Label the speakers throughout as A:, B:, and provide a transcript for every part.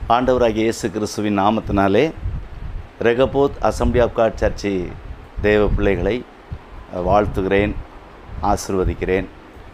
A: ஆண்டவராகிய இயேசு கிறிஸ்துவின் நாமத்தினாலே ரெகபோத் அசம்பிளி ஆஃப் காட் சர்ச்சி தேவ பிள்ளைகளை அஹ், வாழ்த்துகிறேன் ஆசிர்வதிக்கிறேன்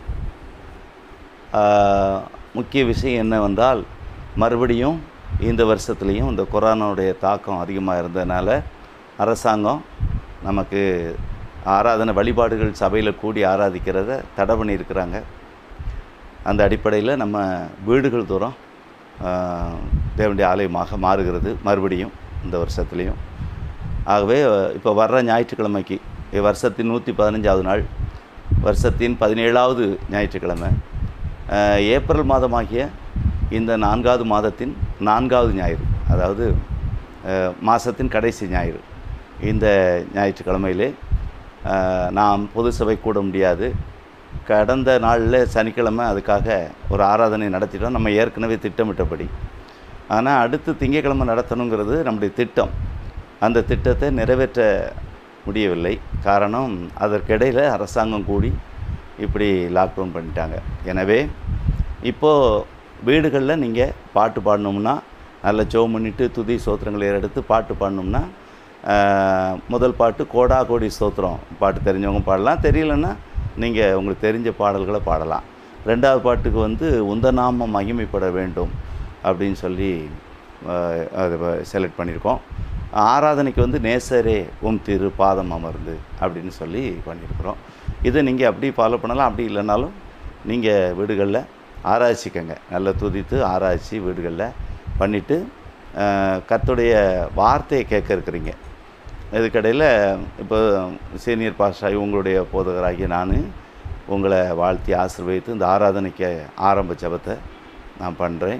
A: ஆஹ், முக்கிய விஷயம் என்னவென்றால் மறுபடியும் இந்த வருஷத்துலேயும் இந்த கொரோனாவுடைய தாக்கம் அதிகமாக இருந்ததுனால அரசாங்கம் நமக்கு ஆராதனை வழிபாடுகள் சபையில் கூடி ஆராதிக்கிறத தடை பண்ணியிருக்கிறாங்க அந்த அடிப்படையில் நம்ம வீடுகள் தோறும் ஆஹ், தேவனுடைய ஆலயமாக மாறுகிறது மறுபடியும் இந்த வருஷத்துலேயும் ஆகவே இப்போ வர்ற ஞாயிற்றுக்கிழமைக்கு இ- வருஷத்தின் நூற்றி பதினஞ்சாவது நாள் வருஷத்தின் பதினேழாவது ஞாயிற்றுக்கிழமை ஆஹ், ஏப்ரல் மாதமாகிய இந்த நான்காவது மாதத்தின் நான்காவது ஞாயிறு அதாவது ஆஹ், மாதத்தின் கடைசி ஞாயிறு இந்த ஞாயிற்றுக்கிழமையிலே ஆஹ், நாம் பொது சபை கூட முடியாது கடந்த நாளில் சனிக்கிழமை அதுக்காக ஒரு ஆராதனை நடத்திட்டோம் நம்ம ஏற்கனவே திட்டமிட்டபடி ஆனால் அடுத்து திங்கட்கிழமை நடத்தணுங்கிறது நம்முடைய திட்டம் அந்த திட்டத்தை நிறைவேற்ற முடியவில்லை காரணம் அதற்கிடையில் அரசாங்கம் கூடி இப்படி லாக்டவுன் பண்ணிட்டாங்க எனவே இப்போது வீடுகளில் நீங்கள் பாட்டு பாடணும்னா நல்ல ஜோம் பண்ணிட்டு துதி சோத்திரங்களை எடுத்து பாட்டு பாடணும்னா ஆஹ், முதல் பாட்டு கோடா கோடி ஸ்தோத்திரம் பாட்டு தெரிஞ்சவங்க பாடலாம் தெரியலன்னா நீங்கள் உங்களுக்கு தெரிஞ்ச பாடல்களை பாடலாம் ரெண்டாவது பாட்டுக்கு வந்து உந்த நாமம் மகிமைப்பட வேண்டும் அப்படின்னு சொல்லி ஆஹ், அதை செலக்ட் பண்ணியிருக்கோம் ஆராதனைக்கு வந்து நேசரே உம் திரு பாதம் அமர்ந்து அப்படின்னு சொல்லி பண்ணியிருக்கிறோம் இதை நீங்கள் அப்படி ஃபாலோ பண்ணலாம் அப்படி இல்லைனாலும் நீங்கள் வீடுகளில் ஆராய்ச்சிக்கங்க நல்லா துதித்து ஆராய்ச்சி வீடுகளில் பண்ணிவிட்டு கர்த்தருடைய வார்த்தையை கேட்க இருக்கிறீங்க இதுக்கடையில் இப்போ சீனியர் பாஸ்டாகி உங்களுடைய போதகராகிய நான் உங்களை வாழ்த்தி ஆசீர்வதித்து இந்த ஆராதனைக்கு ஆரம்ப ஜெபத்தை நான் பண்ணுறேன்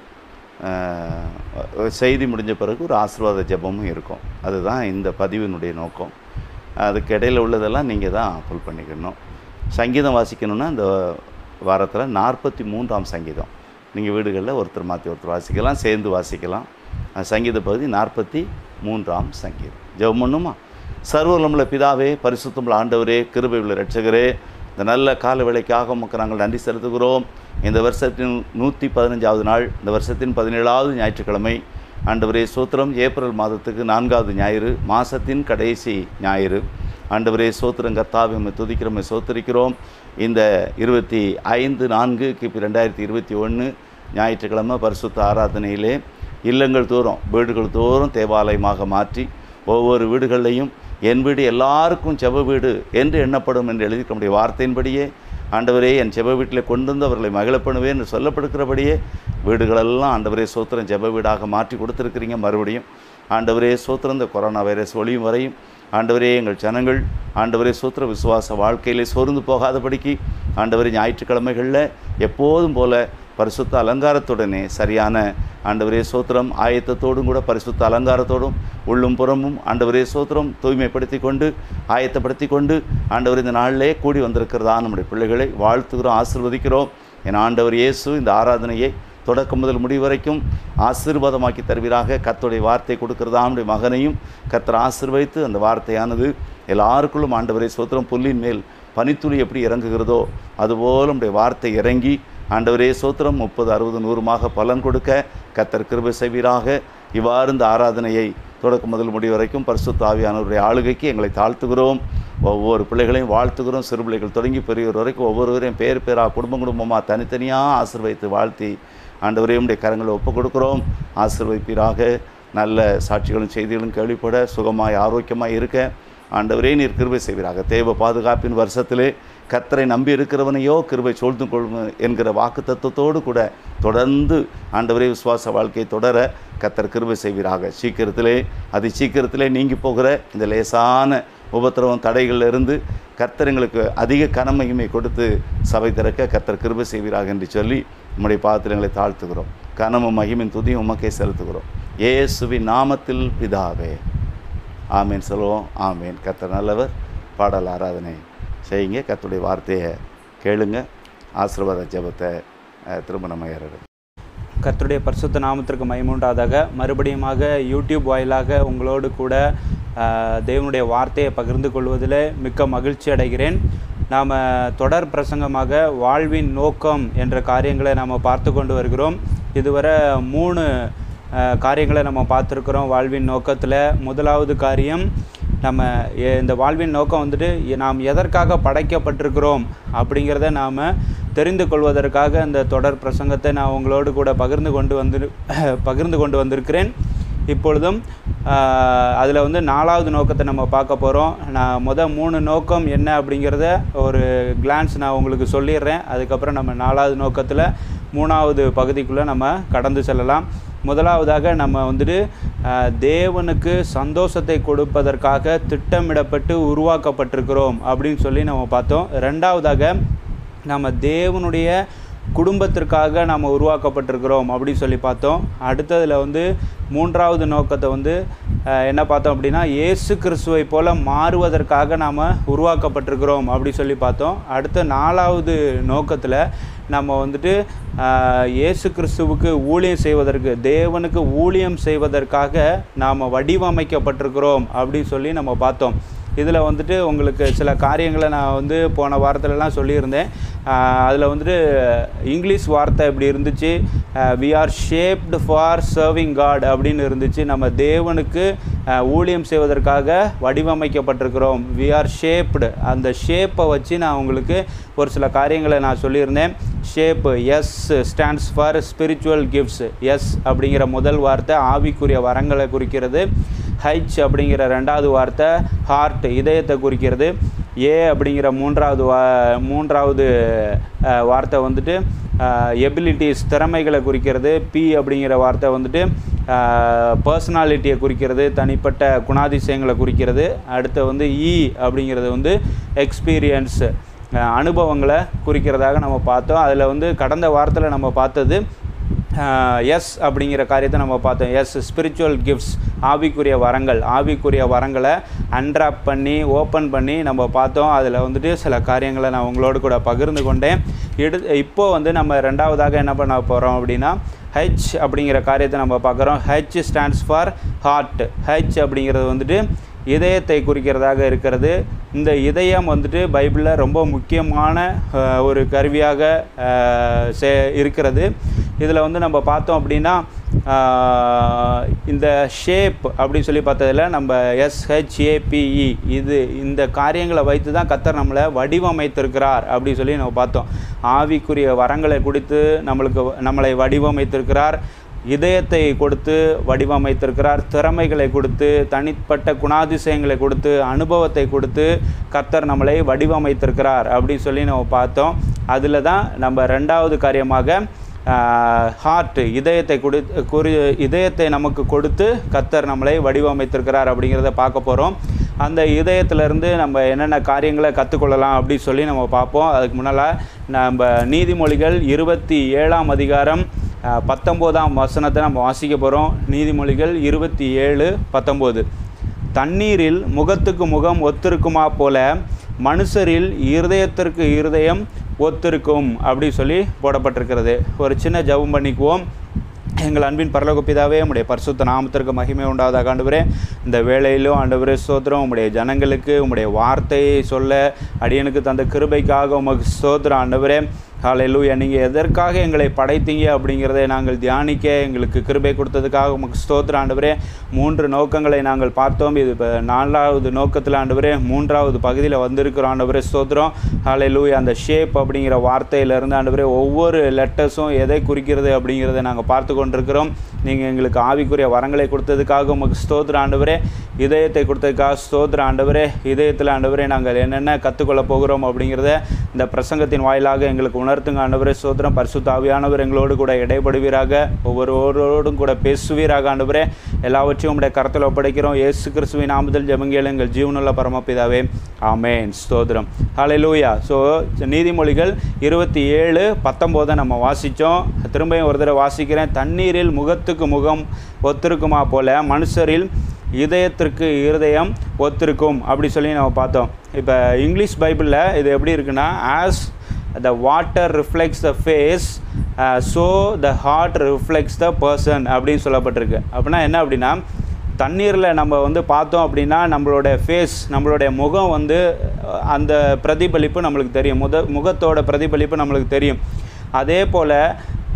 A: செய்தி முடிஞ்ச பிறகு ஒரு ஆசீர்வாத ஜெபமும் இருக்கும் அதுதான் இந்த பதிவினுடைய நோக்கம் அதுக்கு இடையில் உள்ளதெல்லாம் நீங்கள் தான் ஃபுல் பண்ணிக்கணும் சங்கீதம் வாசிக்கணும்னா இந்த வாரத்தில் நாற்பத்தி மூன்றாம் சங்கீதம் நீங்கள் வீடுகளில் ஒருத்தர் மாற்றி ஒருத்தர் வாசிக்கலாம் சேர்ந்து வாசிக்கலாம் அஹ் சங்கீத பகுதி நாற்பத்தி மூன்றாம் சங்கீதம் ஜெபம் பண்ணுமா சர்வலமுள்ள பிதாவே பரிசுத்தமுள்ள ஆண்டவரே கிருபை உள்ள ரட்சகரே இந்த நல்ல கால வேலைக்காக உமக்கு நாங்கள் நன்றி செலுத்துகிறோம் இந்த வருஷத்தின் நூற்றி பதினஞ்சாவது நாள் இந்த வருஷத்தின் பதினேழாவது ஞாயிற்றுக்கிழமை ஆண்டவரே சோத்திரம் ஏப்ரல் மாதத்துக்கு நான்காவது ஞாயிறு மாதத்தின் கடைசி ஞாயிறு ஆண்டவரே சோத்திரம் கர்த்தாவை உம்மை துதிக்கிறோம் சோத்திரிக்கிறோம் இந்த இருபத்தி ஐந்து நான்கு கிபி ரெண்டாயிரத்தி இருபத்தி ஒன்று ஞாயிற்றுக்கிழமை பரிசுத்த ஆராதனையிலே இல்லங்கள் தோறும் வீடுகள் தோறும் தேவாலயமாக மாற்றி ஒவ்வொரு வீடுகள்லையும் என் வீடு எல்லாருக்கும் செப வீடு என்று எண்ணப்படும் என்று எழுதியிருக்க முடிய வார்த்தையின்படியே ஆண்டவரே என் செப வீட்டில் கொண்டு வந்து அவர்களை மகிழ பண்ணுவேன் என்று சொல்லப்படுகிறபடியே வீடுகளெல்லாம் ஆண்டவரே சோத்திரம் ஜெப வீடாக மாற்றி கொடுத்துருக்கிறீங்க மறுபடியும் ஆண்டவரே சோத்திரம் இந்த கொரோனா வைரஸ் ஒளியும் வரையும் ஆண்டவரே எங்கள் ஜனங்கள் ஆண்டவரே சூத்திர விசுவாச வாழ்க்கையிலே சோர்ந்து போகாதபடிக்கு ஆண்டவரே ஞாயிற்றுக்கிழமைகளில் எப்போதும் போல பரிசுத்த அலங்காரத்துடனே சரியான ஆண்டவரே சோத்திரம் ஆயத்தத்தோடும் கூட பரிசுத்த அலங்காரத்தோடும் உள்ளும் புறமும் ஆண்டவரே சோத்திரம் தூய்மைப்படுத்தி கொண்டு ஆயத்தப்படுத்தி கொண்டு ஆண்டவர் இந்த நாளிலே கூடி வந்திருக்கிறதா நம்முடைய பிள்ளைகளை வாழ்த்துகிறோம் ஆசிர்வதிக்கிறோம் என் ஆண்டவர் இயேசு இந்த ஆராதனையை தொடக்கம் முதல் முடிவு வரைக்கும் ஆசீர்வாதமாக்கி தருவீராக கர்த்தருடைய வார்த்தை கொடுக்கிறதா நம்முடைய மகனையும் கர்த்தர் ஆசீர்வதித்து அந்த வார்த்தையானது எல்லாருக்குள்ளும் ஆண்டவரை சோத்திரம் புல்லின் மேல் பனித்துளி எப்படி இறங்குகிறதோ அதுபோல் நம்முடைய வார்த்தை இறங்கி ஆண்டவரே சோத்திரம் முப்பது அறுபது நூறுமாக பலன் கொடுக்க கர்த்தர் கிருபை செய்வீராக இவ்வாறு இந்த ஆராதனையை தொடக்கம் முதல் முடிவு வரைக்கும் பரிசுத்த ஆவியானவருடைய ஆளுகைக்கு எங்களை தாழ்த்துகிறோம் ஒவ்வொரு பிள்ளைகளையும் வாழ்த்துகிறோம் சிறு பிள்ளைகள் தொடங்கி பெரியவர் வரைக்கும் ஒவ்வொருவரையும் பேர் பேராக குடும்பம் குடும்பமாக தனித்தனியாக ஆசீர்வதித்து வாழ்த்தி ஆண்டவரே உடைய கரங்களை ஒப்புக் கொடுக்கிறோம் ஆசீர்வதிப்பீராக நல்ல சாட்சிகளும் செய்திகளும் கேள்விப்பட சுகமாய் ஆரோக்கியமாய் இருக்க ஆண்டவரே நீர் கிருபை செய்வீராக தேவ பாதுகாப்பின் வருஷத்திலே கர்த்தரை நம்பி இருக்கிறவனையோ கிருபை சூழ்ந்து கொள்ளும் என்கிற வாக்கு தத்துவத்தோடு கூட தொடர்ந்து ஆண்டவரே விசுவாச வாழ்க்கையை தொடர கர்த்தர் கிருபை செய்வீராக சீக்கிரத்திலே அதி சீக்கிரத்திலே நீங்கி போகிற இந்த லேசான உபத்திரவம் தடைகளில் இருந்து கர்த்தர் எங்களுக்கு அதிக கனமகிமை கொடுத்து சபை திறக்க கர்த்தர் கிருபை செய்வீராக என்று சொல்லி நம்முடைய பாதத்தில் எங்களை தாழ்த்துகிறோம் கனமும் மகிமின் துதியும் உமக்கே செலுத்துகிறோம் இயேசுவின் நாமத்தில் பிதாவே ஆமேன் சொல்லுவோம் ஆமேன் கர்த்தர் நல்லவர் பாடல் ஆராதனை செய்யுங்க கர்த்தருடைய வார்த்தையை கேளுங்க ஆசீர்வாத ஜெபத்தை அஹ், திரும்ப நம்ம ஏறது
B: கர்த்தருடைய பரிசுத்த நாமத்திற்கு மயமுண்டாதாக மறுபடியுமாக யூடியூப் வாயிலாக உங்களோடு கூட ஆஹ், தேவனுடைய வார்த்தையை பகிர்ந்து கொள்வதில் மிக்க மகிழ்ச்சி அடைகிறேன் நாம் தொடர் பிரசங்கமாக வாழ்வின் நோக்கம் என்ற காரியங்களை நாம் பார்த்து கொண்டு வருகிறோம் இதுவரை மூணு அஹ், காரியங்களை நம்ம பார்த்துருக்குறோம் வாழ்வின் நோக்கத்தில் முதலாவது காரியம் நம்ம எ- இந்த வாழ்வின் நோக்கம் வந்துட்டு எ- நாம் எதற்காக படைக்கப்பட்டிருக்கிறோம் அப்படிங்கிறத நாம் தெரிந்து கொள்வதற்காக இந்த தொடர் பிரசங்கத்தை நான் உங்களோடு கூட பகிர்ந்து கொண்டு வந்து பகிர்ந்து கொண்டு வந்திருக்கிறேன் இப்பொழுதும் அதில் வந்து நாலாவது நோக்கத்தை நம்ம பார்க்க போகிறோம் நான் முத மூணு நோக்கம் என்ன அப்படிங்கிறத ஒரு கிளான்ஸ் நான் உங்களுக்கு சொல்லிடுறேன் அதுக்கப்புறம் நம்ம நாலாவது நோக்கத்தில் மூணாவது பகுதிக்குள்ளே நம்ம கடந்து செல்லலாம் முதலாவதாக நம்ம வந்துட்டு ஆஹ், தேவனுக்கு சந்தோஷத்தை கொடுப்பதற்காக திட்டமிடப்பட்டு உருவாக்கப்பட்டிருக்கிறோம் அப்படின்னு சொல்லி நம்ம பார்த்தோம் ரெண்டாவதாக நம்ம தேவனுடைய குடும்பத்திற்காக நம்ம உருவாக்கப்பட்டிருக்கிறோம் அப்படின்னு சொல்லி பார்த்தோம் அடுத்ததில் வந்து மூன்றாவது நோக்கத்தை வந்து அஹ், என்ன பார்த்தோம் அப்படின்னா இயேசு கிறிஸ்துவை போல மாறுவதற்காக நாம் உருவாக்கப்பட்டிருக்கிறோம் அப்படி சொல்லி பார்த்தோம் அடுத்த நாலாவது நோக்கத்தில் நம்ம வந்துட்டு ஆஹ், இயேசு கிறிஸ்துவுக்கு ஊழியம் செய்வதற்கு தேவனுக்கு ஊழியம் செய்வதற்காக நாம் வடிவமைக்கப்பட்டிருக்கிறோம் அப்படின்னு சொல்லி நம்ம பார்த்தோம் இதில் வந்துட்டு உங்களுக்கு சில காரியங்களை நான் வந்து போன வாரத்துலலாம் சொல்லியிருந்தேன் அதில் வந்துட்டு இங்கிலீஷ் வார்த்தை இப்படி இருந்துச்சு we are shaped for serving God அப்படின்னு இருந்துச்சு நம்ம தேவனுக்கு அஹ், ஊழியம் செய்வதற்காக வடிவமைக்கப்பட்டிருக்கிறோம் வி ஆர் ஷேப்டு அந்த ஷேப்பை வச்சு நான் உங்களுக்கு ஒரு சில காரியங்களை நான் சொல்லியிருந்தேன் shape S stands for spiritual gifts S அப்படிங்கிற முதல் வார்த்தை ஆவிக்குரிய வரங்களை குறிக்கிறது ஹைச் அப்படிங்கிற ரெண்டாவது வார்த்தை ஹார்ட் இதயத்தை குறிக்கிறது ஏ அப்படிங்கிற மூன்றாவது வா மூன்றாவது அஹ், வார்த்தை வந்துட்டு எபிலிட்டிஸ் திறமைகளை குறிக்கிறது பி அப்படிங்கிற வார்த்தை வந்துட்டு பர்சனாலிட்டியை குறிக்கிறது தனிப்பட்ட குணாதிசயங்களை குறிக்கிறது அடுத்து வந்து இ அப்படிங்கிறது வந்து எக்ஸ்பீரியன்ஸ் அனுபவங்களை குறிக்கிறதாக நம்ம பார்த்தோம் அதில் வந்து கடந்த வாரத்தில் நம்ம பார்த்தது எஸ் அப்படிங்கிற காரியத்தை நம்ம பார்த்தோம் எஸ் ஸ்பிரிச்சுவல் கிஃப்ட்ஸ் ஆவிக்குரிய வரங்கள் ஆவிக்குரிய வரங்களை அன்ட்ராப் பண்ணி ஓப்பன் பண்ணி நம்ம பார்த்தோம் அதில் வந்துட்டு சில காரியங்களை நான் உங்களோடு கூட பகிர்ந்து கொண்டேன் எடு இப்போ வந்து நம்ம ரெண்டாவதாக என்ன பண்ண போகிறோம் அப்படின்னா ஹெச் அப்படிங்கிற காரியத்தை நம்ம பார்க்குறோம் H stands for heart H அப்படிங்கிறது வந்துட்டு இதயத்தை குறிக்கிறதாக இருக்கிறது இந்த இதயம் வந்துட்டு பைபிளில் ரொம்ப முக்கியமான அஹ், ஒரு கருவியாக அஹ், சே இருக்கிறது இதில் வந்து நம்ம பார்த்தோம் அப்படின்னா ஆஹ், இந்த ஷேப் அப்படின்னு சொல்லி பார்த்ததுல நம்ம எஸ்ஹெச்ஏபிஇ இது இந்த காரியங்களை வைத்து தான் கத்தர் நம்மளை வடிவமைத்திருக்கிறார் அப்படின்னு சொல்லி நம்ம பார்த்தோம் ஆவிக்குரிய வரங்களை கொடுத்து நம்மளுக்கு நம்மளை வடிவமைத்திருக்கிறார் இதயத்தை கொடுத்து வடிவமைத்திருக்கிறார் திறமைகளை கொடுத்து தனிப்பட்ட குணாதிசயங்களை கொடுத்து அனுபவத்தை கொடுத்து கர்த்தர் நம்மளை வடிவமைத்திருக்கிறார் அப்படின்னு சொல்லி நம்ம பார்த்தோம் அதில் தான் நம்ம ரெண்டாவது காரியமாக ஹார்ட் இதயத்தை கொடு குறி இதயத்தை நமக்கு கொடுத்து கத்தர் நம்மளை வடிவமைத்திருக்கிறார் அப்படிங்கிறத பார்க்க போகிறோம் அந்த இதயத்திலேருந்து நம்ம என்னென்ன காரியங்களை கற்றுக்கொள்ளலாம் அப்படின்னு சொல்லி நம்ம பார்ப்போம் அதுக்கு முன்னால் நம்ம நீதிமொழிகள் இருபத்தி ஏழாம் அதிகாரம் அஹ், பத்தொம்போதாம் வசனத்தை நம்ம வாசிக்க போகிறோம் நீதிமொழிகள் இருபத்தி ஏழு பத்தொம்போது தண்ணீரில் முகத்துக்கு முகம் ஒத்திருக்குமா போல மனுஷரில் இருதயத்திற்கு இருதயம் ஒத்திருக்கும் அப்படி சொல்லி போடப்பட்டிருக்கிறது ஒரு சின்ன ஜெபம் பண்ணிக்குவோம் எங்கள் அன்பின் பரலோக பிதாவே உம்முடைய பரிசுத்த நாமத்திற்கு மகிமை உண்டாவதாக ஆண்டவரே இந்த வேளையிலும் ஆண்டவரே ஸ்தோத்திரம் உம்முடைய ஜனங்களுக்கு உம்முடைய வார்த்தையை சொல்ல அடியனுக்கு தந்த கிருபைக்காக உமக்கு ஸ்தோத்திரம் ஆண்டவரே ஹalleluya நீங்கள் எதற்காக எங்களை படைத்தீங்க அப்படிங்கிறதை நாங்கள் தியானிக்க எங்களுக்கு கிருபை கொடுத்ததுக்காக உமக்கு ஸ்தோத்திரம் ஆண்டவரே மூன்று நோக்கங்களை நாங்கள் பார்த்தோம் இது இப்போ நாலாவது நோக்கத்தில் ஆண்டவரே மூன்றாவது பகுதியில் வந்திருக்கிறோம் ஆண்டவரே ஸ்தோத்திரம் ஹalleluya அந்த ஷேப் அப்படிங்கிற வார்த்தையிலிருந்து ஆண்டவரே ஒவ்வொரு லெட்டர்ஸும் எதை குறிக்கிறது அப்படிங்கிறத நாங்கள் பார்த்து கொண்டிருக்கிறோம் நீங்கள் எங்களுக்கு ஆவிக்குரிய வரங்களை கொடுத்ததுக்காக உமக்கு ஸ்தோத்திரம் ஆண்டவரே இதயத்தை கொடுத்ததுக்காக ஸ்தோத்திரம் ஆண்டவரே இதயத்தில் ஆண்டவரே நாங்கள் என்னென்ன கற்றுக்கொள்ள போகிறோம் அப்படிங்கிறத இந்த பிரசங்கத்தின் வாயிலாக எங்களுக்கு உணர்த்துங்க ஆண்டவரே ஸ்தோத்திரம் பரிசுத்த ஆவியானவர் எங்களோடு கூட இடைப்படுவீராக ஒவ்வொருவரோடும் கூட பேசுவீராக ஆண்டவரே எல்லாவற்றையும் உடைய கரத்தில் ஒப்படைக்கிறோம் இயேசு கிறிஸ்துவின் நாமத்தில் ஜெபங்கள் எங்கள் ஜீவனுள்ள பரமபிதாவே ஆமேன் ஸ்தோத்திரம் ஹalleluya ஸோ நீதிமொழிகள் இருபத்தி ஏழு பத்தொம்போதை நம்ம வாசித்தோம் திரும்பியும் ஒரு தடவை வாசிக்கிறேன் தண்ணீரில் முகத்துக்கு முகம் ஒத்திருக்குமா போல மனுஷரில் இதயத்திற்கு இருதயம் ஒத்திருக்கும் அப்படி சொல்லி நம்ம பார்த்தோம் இப்போ இங்கிலீஷ் பைபிளில் இது எப்படி இருக்குன்னா as the water reflects the face so the heart reflects the person அப்படின்னு சொல்லப்பட்டிருக்கு அப்படின்னா என்ன அப்படின்னா தண்ணீரில் நம்ம வந்து பார்த்தோம் அப்படின்னா நம்மளோட ஃபேஸ் நம்மளுடைய முகம் வந்து அஹ், அந்த பிரதிபலிப்பு நம்மளுக்கு தெரியும் முத முகத்தோட பிரதிபலிப்பு நம்மளுக்கு தெரியும் அதே போல்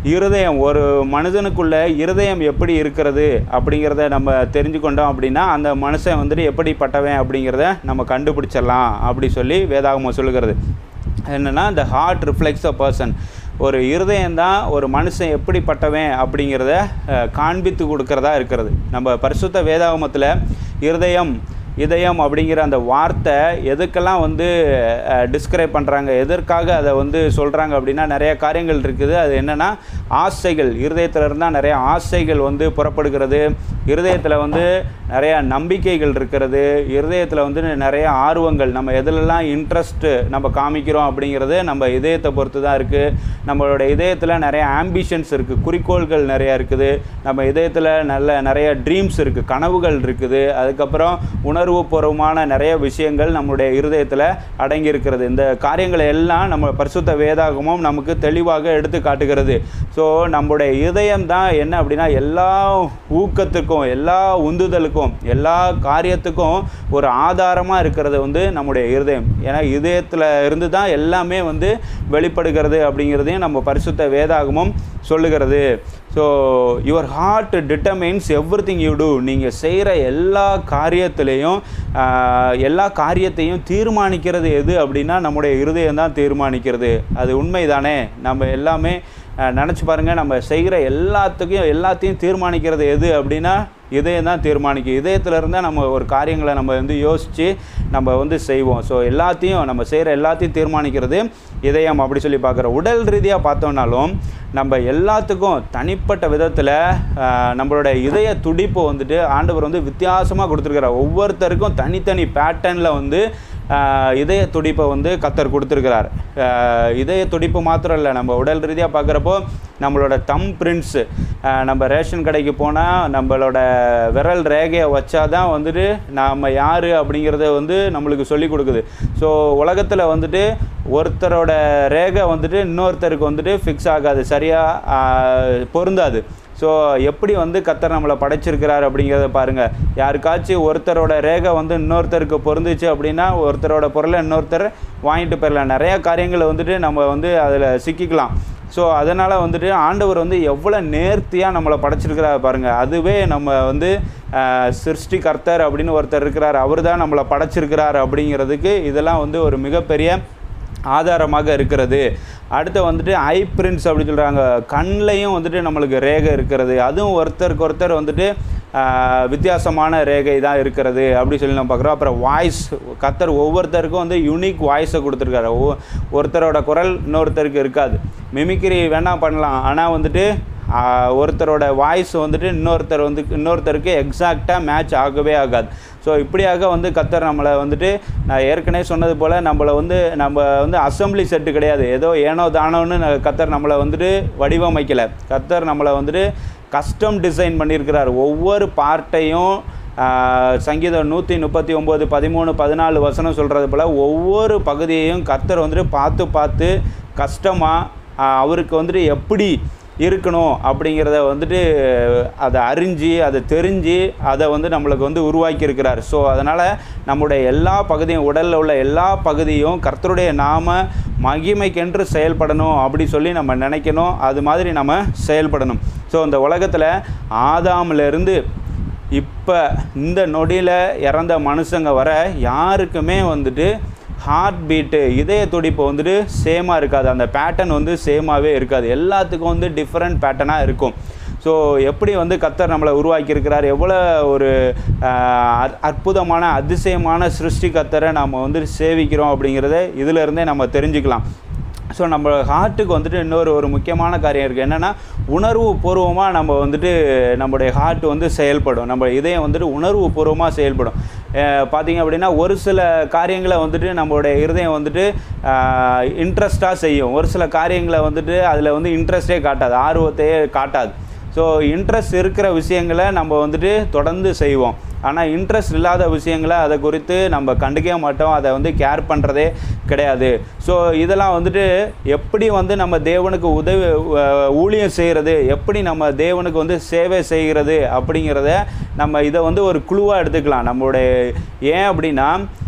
B: இருதயம் ஒரு மனிதனுக்குள்ள இருதயம் எப்படி இருக்கிறது அப்படிங்கிறத நம்ம தெரிஞ்சுக்கொண்டோம் அப்படின்னா அந்த மனுஷன் வந்துட்டு எப்படிப்பட்டவன் அப்படிங்கிறத நம்ம கண்டுபிடிச்சிடலாம் அப்படி சொல்லி வேதாகமம் சொல்லுகிறது என்னென்னா the heart reflects a person ஒரு இருதயம் தான் ஒரு மனுஷன் எப்படிப்பட்டவன் அப்படிங்கிறத அஹ், காண்பித்து கொடுக்கறதா இருக்கிறது நம்ம பரிசுத்த வேதாகமத்தில் இருதயம் இதயம் அப்படிங்கிற அந்த வார்த்தை எதுக்கெல்லாம் வந்து டிஸ்கிரைப் பண்ணுறாங்க எதற்காக அதை வந்து சொல்கிறாங்க அப்படின்னா நிறைய காரியங்கள் இருக்குது அது என்னென்னா ஆசைகள் இருதயத்தில் இருந்தால் நிறைய ஆசைகள் வந்து புறப்படுகிறது இருதயத்தில் வந்து நிறைய நம்பிக்கைகள் இருக்கிறது இருதயத்தில் வந்து நிறைய ஆர்வங்கள் நம்ம எதுலெல்லாம் இன்ட்ரெஸ்ட்டு நம்ம காமிக்கிறோம் அப்படிங்கிறது நம்ம இதயத்தை பொறுத்து தான் இருக்குது நம்மளோட இதயத்தில் நிறைய ஆம்பிஷன்ஸ் இருக்குது குறிக்கோள்கள் நிறையா இருக்குது நம்ம இதயத்தில் நல்ல நிறைய ட்ரீம்ஸ் இருக்குது கனவுகள் இருக்குது அதுக்கப்புறம் உணர்வுபூர்வமான நிறைய விஷயங்கள் நம்மளுடைய இருதயத்தில் அடங்கி இருக்கிறது இந்த காரியங்களை எல்லாம் நம்ம பரிசுத்த வேதாகமும் நமக்கு தெளிவாக எடுத்து காட்டுகிறது ஸோ நம்முடைய இதயம் தான் என்ன அப்படின்னா எல்லா ஊக்கத்துக்கும் எல்லா உந்துதலுக்கும் எல்லா காரியத்துக்கும் ஒரு ஆதாரமாக இருக்கிறது வந்து நம்முடைய இருதயம் ஏன்னா இதயத்தில் இருந்து தான் எல்லாமே வந்து வெளிப்படுகிறது அப்படிங்கிறதையும் நம்ம பரிசுத்த வேதாகமும் சொல்லுகிறது so your heart determines everything you do நீங்கள் செய்கிற எல்லா காரியத்திலையும் ஆஹ், எல்லா காரியத்தையும் தீர்மானிக்கிறது எது அப்படின்னா நம்முடைய இருதயம் தான் தீர்மானிக்கிறது அது உண்மைதானே நம்ம எல்லாமே நினச்சி பாருங்கள் நம்ம செய்கிற எல்லாத்துக்கும் எல்லாத்தையும் தீர்மானிக்கிறது எது அப்படின்னா இதயம் தான் தீர்மானிக்கும் இதயத்தில் இருந்தால் நம்ம ஒரு காரியங்களை நம்ம வந்து யோசித்து நம்ம வந்து செய்வோம் ஸோ எல்லாத்தையும் நம்ம செய்கிற எல்லாத்தையும் தீர்மானிக்கிறது இதயம் அப்படி சொல்லி பார்க்குறோம் உடல் ரீதியாக பார்த்தோம்னாலும் நம்ம எல்லாத்துக்கும் தனிப்பட்ட விதத்தில் நம்மளோட இதய துடிப்பு வந்துட்டு ஆண்டவர் வந்து வித்தியாசமாக கொடுத்துருக்கிறார் ஒவ்வொருத்தருக்கும் தனித்தனி பேட்டர்னில் வந்து ஆஹ், இதய துடிப்பை வந்து கத்தர் கொடுத்துருக்கிறார் ஆஹ், இதய துடிப்பு மாத்திரம் இல்லை நம்ம உடல் ரீதியாக பார்க்குறப்போ நம்மளோட தம் பிரிண்ட்ஸு நம்ம ரேஷன் கடைக்கு போனால் நம்மளோட விரல் ரேகையை வச்சா தான் வந்துட்டு நாம் யார் அப்படிங்கிறத வந்து நம்மளுக்கு சொல்லி கொடுக்குது ஸோ உலகத்தில் வந்துட்டு ஒருத்தரோட ரேகை வந்துட்டு இன்னொருத்தருக்கு வந்துட்டு ஃபிக்ஸ் ஆகாது சரியாக பொருந்தாது ஸோ எப்படி வந்து கத்தர் நம்மளை படைச்சிருக்கிறார் அப்படிங்கிறத பாருங்கள் யாருக்காச்சும் ஒருத்தரோட ரேகை வந்து இன்னொருத்தருக்கு பொருந்துச்சு அப்படின்னா ஒருத்தரோட பொருளை இன்னொருத்தர் வாங்கிட்டு போயிடலாம் நிறைய காரியங்களை வந்துட்டு நம்ம வந்து அதில் சிக்கிக்கலாம் ஸோ அதனால் வந்துட்டு ஆண்டவர் வந்து எவ்வளோ நேர்த்தியாக நம்மளை படைச்சிருக்கிறார் பாருங்கள் அதுவே நம்ம வந்து ஆஹ், சிருஷ்டி கர்த்தர் அப்படின்னு ஒருத்தர் இருக்கிறார் அவர் தான் நம்மளை படைச்சிருக்கிறார் அப்படிங்கிறதுக்கு இதெல்லாம் வந்து ஒரு மிகப்பெரிய ஆதாரமாக இருக்கிறது அடுத்து வந்துட்டு ஐ பிரிண்ட்ஸ் அப்படின்னு சொல்கிறாங்க கண்ணையும் வந்துட்டு நம்மளுக்கு ரேகை இருக்கிறது அதுவும் ஒருத்தருக்கு ஒருத்தர் வந்துட்டு ஆஹ், வித்தியாசமான ரேகை தான் இருக்கிறது அப்படி சொல்லி நம்ம பார்க்குறோம் அப்புறம் வாய்ஸ் கத்தர் ஒவ்வொருத்தருக்கும் வந்து யூனிக் வாய்ஸை கொடுத்துருக்காரு ஒவ்வொ- ஒருத்தரோட குரல் இன்னொருத்தருக்கு இருக்காது மிமிக்ரி வேணால் பண்ணலாம் ஆனால் வந்துட்டு ஆஹ், ஒருத்தரோட வாய்ஸ் வந்துட்டு இன்னொருத்தர் வந்து இன்னொருத்தருக்கு எக்ஸாக்டாக மேட்ச் ஆகவே ஆகாது ஸோ இப்படியாக வந்து கத்தர் நம்மளை வந்துட்டு நான் ஏற்கனவே சொன்னது போல் நம்மளை வந்து நம்ம வந்து அசம்பிளி செட்டு கிடையாது ஏதோ ஏனோ தானோன்னு ந- கத்தர் நம்மளை வந்துட்டு வடிவமைக்கலை கத்தர் நம்மளை வந்துட்டு கஸ்டம் டிசைன் பண்ணியிருக்கிறார் ஒவ்வொரு பார்ட்டையும் ஆஹ், சங்கீதம் நூற்றி முப்பத்தி ஒம்பது பதிமூணு பதினாலு வசனம் சொல்கிறது போல் ஒவ்வொரு பகுதியையும் கர்த்தர் வந்துட்டு பார்த்து பார்த்து கஷ்டமாக அவருக்கு வந்துட்டு எப்படி இருக்கணும் அப்படிங்கிறத வந்துட்டு அதை அறிஞ்சு அதை தெரிஞ்சு அதை வந்து நம்மளுக்கு வந்து உருவாக்கி இருக்கிறார் ஸோ அதனால் நம்முடைய எல்லா பகுதியும் உடலில் உள்ள எல்லா பகுதியும் கர்த்தருடைய நாம மகிமைக்கென்று செயல்படணும் அப்படி சொல்லி நம்ம நினைக்கணும் அது மாதிரி நம்ம செயல்படணும் ஸோ இந்த உலகத்தில் ஆதாமிலிருந்து இப்போ இந்த நொடியில் இறந்த மனுஷங்க வர யாருக்குமே வந்துட்டு ஹார்ட் பீட்டு இதய துடிப்பு வந்துட்டு சேமாக இருக்காது அந்த பேட்டர்ன் வந்து சேமாகவே இருக்காது எல்லாத்துக்கும் வந்து டிஃப்ரெண்ட் பேட்டர்னாக இருக்கும் ஸோ எப்படி வந்து கத்தர் நம்மளை உருவாக்கியிருக்கிறார் எவ்வளோ ஒரு ஆஹ், அற்- அற்புதமான அதிசயமான சிருஷ்டி கத்தரை நாம் வந்து சேவிக்கிறோம் அப்படிங்கிறத இதிலிருந்தே நம்ம தெரிஞ்சுக்கலாம் ஸோ நம்ம ஹார்ட்டுக்கு வந்துட்டு இன்னொரு ஒரு முக்கியமான காரியம் இருக்குது என்னென்னா உணர்வு பூர்வமாக நம்ம வந்துட்டு நம்முடைய ஹார்ட் வந்து செயல்படும் நம்ம இதயம் வந்துட்டு உணர்வு பூர்வமாக செயல்படும் பார்த்தீங்க அப்படின்னா ஒரு சில காரியங்களை வந்துட்டு நம்மளுடைய இருதயம் வந்துட்டு இன்ட்ரெஸ்ட்டாக செய்யும் ஒரு சில காரியங்களை வந்துட்டு அதில் வந்து இன்ட்ரெஸ்டே காட்டாது ஆர்வத்தையே காட்டாது ஸோ இன்ட்ரெஸ்ட் இருக்கிற விஷயங்களை நம்ம வந்துட்டு தொடர்ந்து செய்வோம் ஆனால் இன்ட்ரெஸ்ட் இல்லாத விஷயங்களை அதை குறித்து நம்ம கண்டுக்கவே மாட்டோம் அதை வந்து கேர் பண்ணுறதே கிடையாது ஸோ இதெல்லாம் வந்துட்டு எப்படி வந்து நம்ம தேவனுக்கு உதவி அஹ், ஊழியம் செய்கிறது எப்படி நம்ம தேவனுக்கு வந்து சேவை செய்கிறது அப்படிங்கிறத நம்ம இதை வந்து ஒரு குழுவாக எடுத்துக்கலாம் நம்மளுடைய ஏன் அப்படின்னா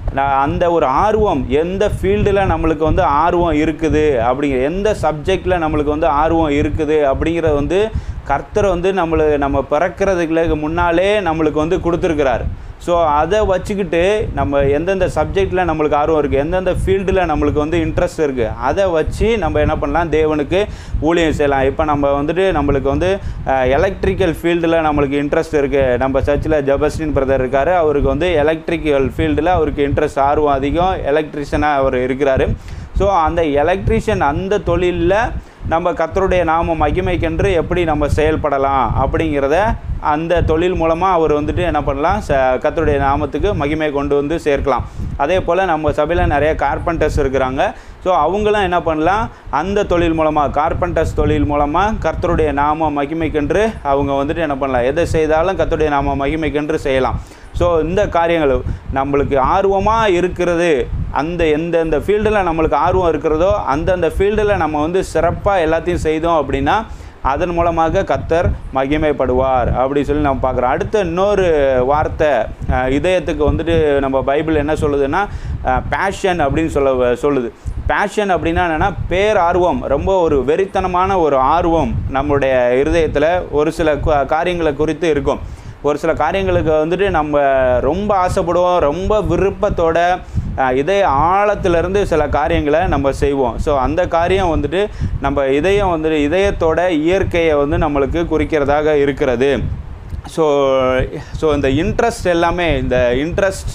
B: நான் அந்த ஒரு ஆர்வம் எந்த ஃபீல்டில் நம்மளுக்கு வந்து ஆர்வம் இருக்குது அப்படிங்கிற எந்த சப்ஜெக்டில் நம்மளுக்கு வந்து ஆர்வம் இருக்குது அப்படிங்கிறத வந்து கர்த்தர் வந்து நம்மளை நம்ம பிறக்கிறதுக்கு முன்னாலே நம்மளுக்கு வந்து கொடுத்துருக்கிறார் ஸோ அதை வச்சுக்கிட்டு நம்ம எந்தெந்த சப்ஜெக்டில் நம்மளுக்கு ஆர்வம் இருக்குது எந்தெந்த ஃபீல்டில் நம்மளுக்கு வந்து இன்ட்ரெஸ்ட் இருக்குது அதை வச்சு நம்ம என்ன பண்ணலாம் தேவனுக்கு ஊழியம் செய்யலாம் இப்போ நம்ம வந்துட்டு நம்மளுக்கு வந்து எலக்ட்ரிக்கல் ஃபீல்டில் நம்மளுக்கு இன்ட்ரெஸ்ட் இருக்குது நம்ம சர்ச்சில் ஜபஸ்டின் பிரதர் இருக்கார் அவருக்கு வந்து எலக்ட்ரிக்கல் ஃபீல்டில் அவருக்கு இன்ட்ரெஸ்ட் ஆர்வம் அதிகம் எலக்ட்ரிஷியனாக அவர் இருக்கிறாரு ஸோ அந்த எலக்ட்ரிஷியன் அந்த தொழிலில் நம்ம கர்த்தருடைய நாம மகிமைக்கென்று எப்படி நம்ம செயல்படலாம் அப்படிங்கிறத அந்த தொழில் மூலமாக அவர் வந்துட்டு என்ன பண்ணலாம் ச கர்த்தருடைய நாமத்துக்கு மகிமை கொண்டு வந்து சேர்க்கலாம் அதே போல் நம்ம சபையில் நிறைய கார்பெண்டர்ஸ் இருக்கிறாங்க ஸோ அவங்களும் என்ன பண்ணலாம் அந்த தொழில் மூலமாக கார்பெண்டர்ஸ் தொழில் மூலமாக கர்த்தருடைய நாம மகிமைக்கென்று அவங்க வந்துட்டு என்ன பண்ணலாம் எதை செய்தாலும் கர்த்தருடைய நாம மகிமைக்கென்று செய்யலாம் ஸோ இந்த காரியங்கள் நம்மளுக்கு ஆர்வமாக இருக்கிறது அந்த எந்தெந்த ஃபீல்டில் நம்மளுக்கு ஆர்வம் இருக்கிறதோ அந்தந்த ஃபீல்டில் நம்ம வந்து சிறப்பாக எல்லாத்தையும் செய்தோம் அப்படின்னா அதன் மூலமாக கத்தர் மகிமைப்படுவார் அப்படி சொல்லி நம்ம பார்க்குறோம் அடுத்த இன்னொரு வார்த்தை அஹ், இதயத்துக்கு வந்துட்டு நம்ம பைபிள் என்ன சொல்லுதுன்னா பேஷன் அப்படின்னு சொல்ல சொல்லுது பேஷன் அப்படின்னா என்னென்னா பேரார்வம் ரொம்ப ஒரு வெறித்தனமான ஒரு ஆர்வம் நம்மளுடைய இருதயத்தில் ஒரு சில கு- காரியங்களை குறித்து இருக்கும் ஒரு சில காரியங்களுக்கு வந்துட்டு நம்ம ரொம்ப ஆசைப்படுவோம் ரொம்ப விருப்பத்தோட அஹ், இதய ஆழத்திலிருந்து சில காரியங்களை நம்ம செய்வோம் ஸோ அந்த காரியம் வந்துட்டு நம்ம இதயம் வந்துட்டு இதயத்தோட இயற்கையை வந்து நம்மளுக்கு குறிக்கிறதாக இருக்கிறது ஸோ ஸோ இந்த இன்ட்ரெஸ்ட் எல்லாமே இந்த interest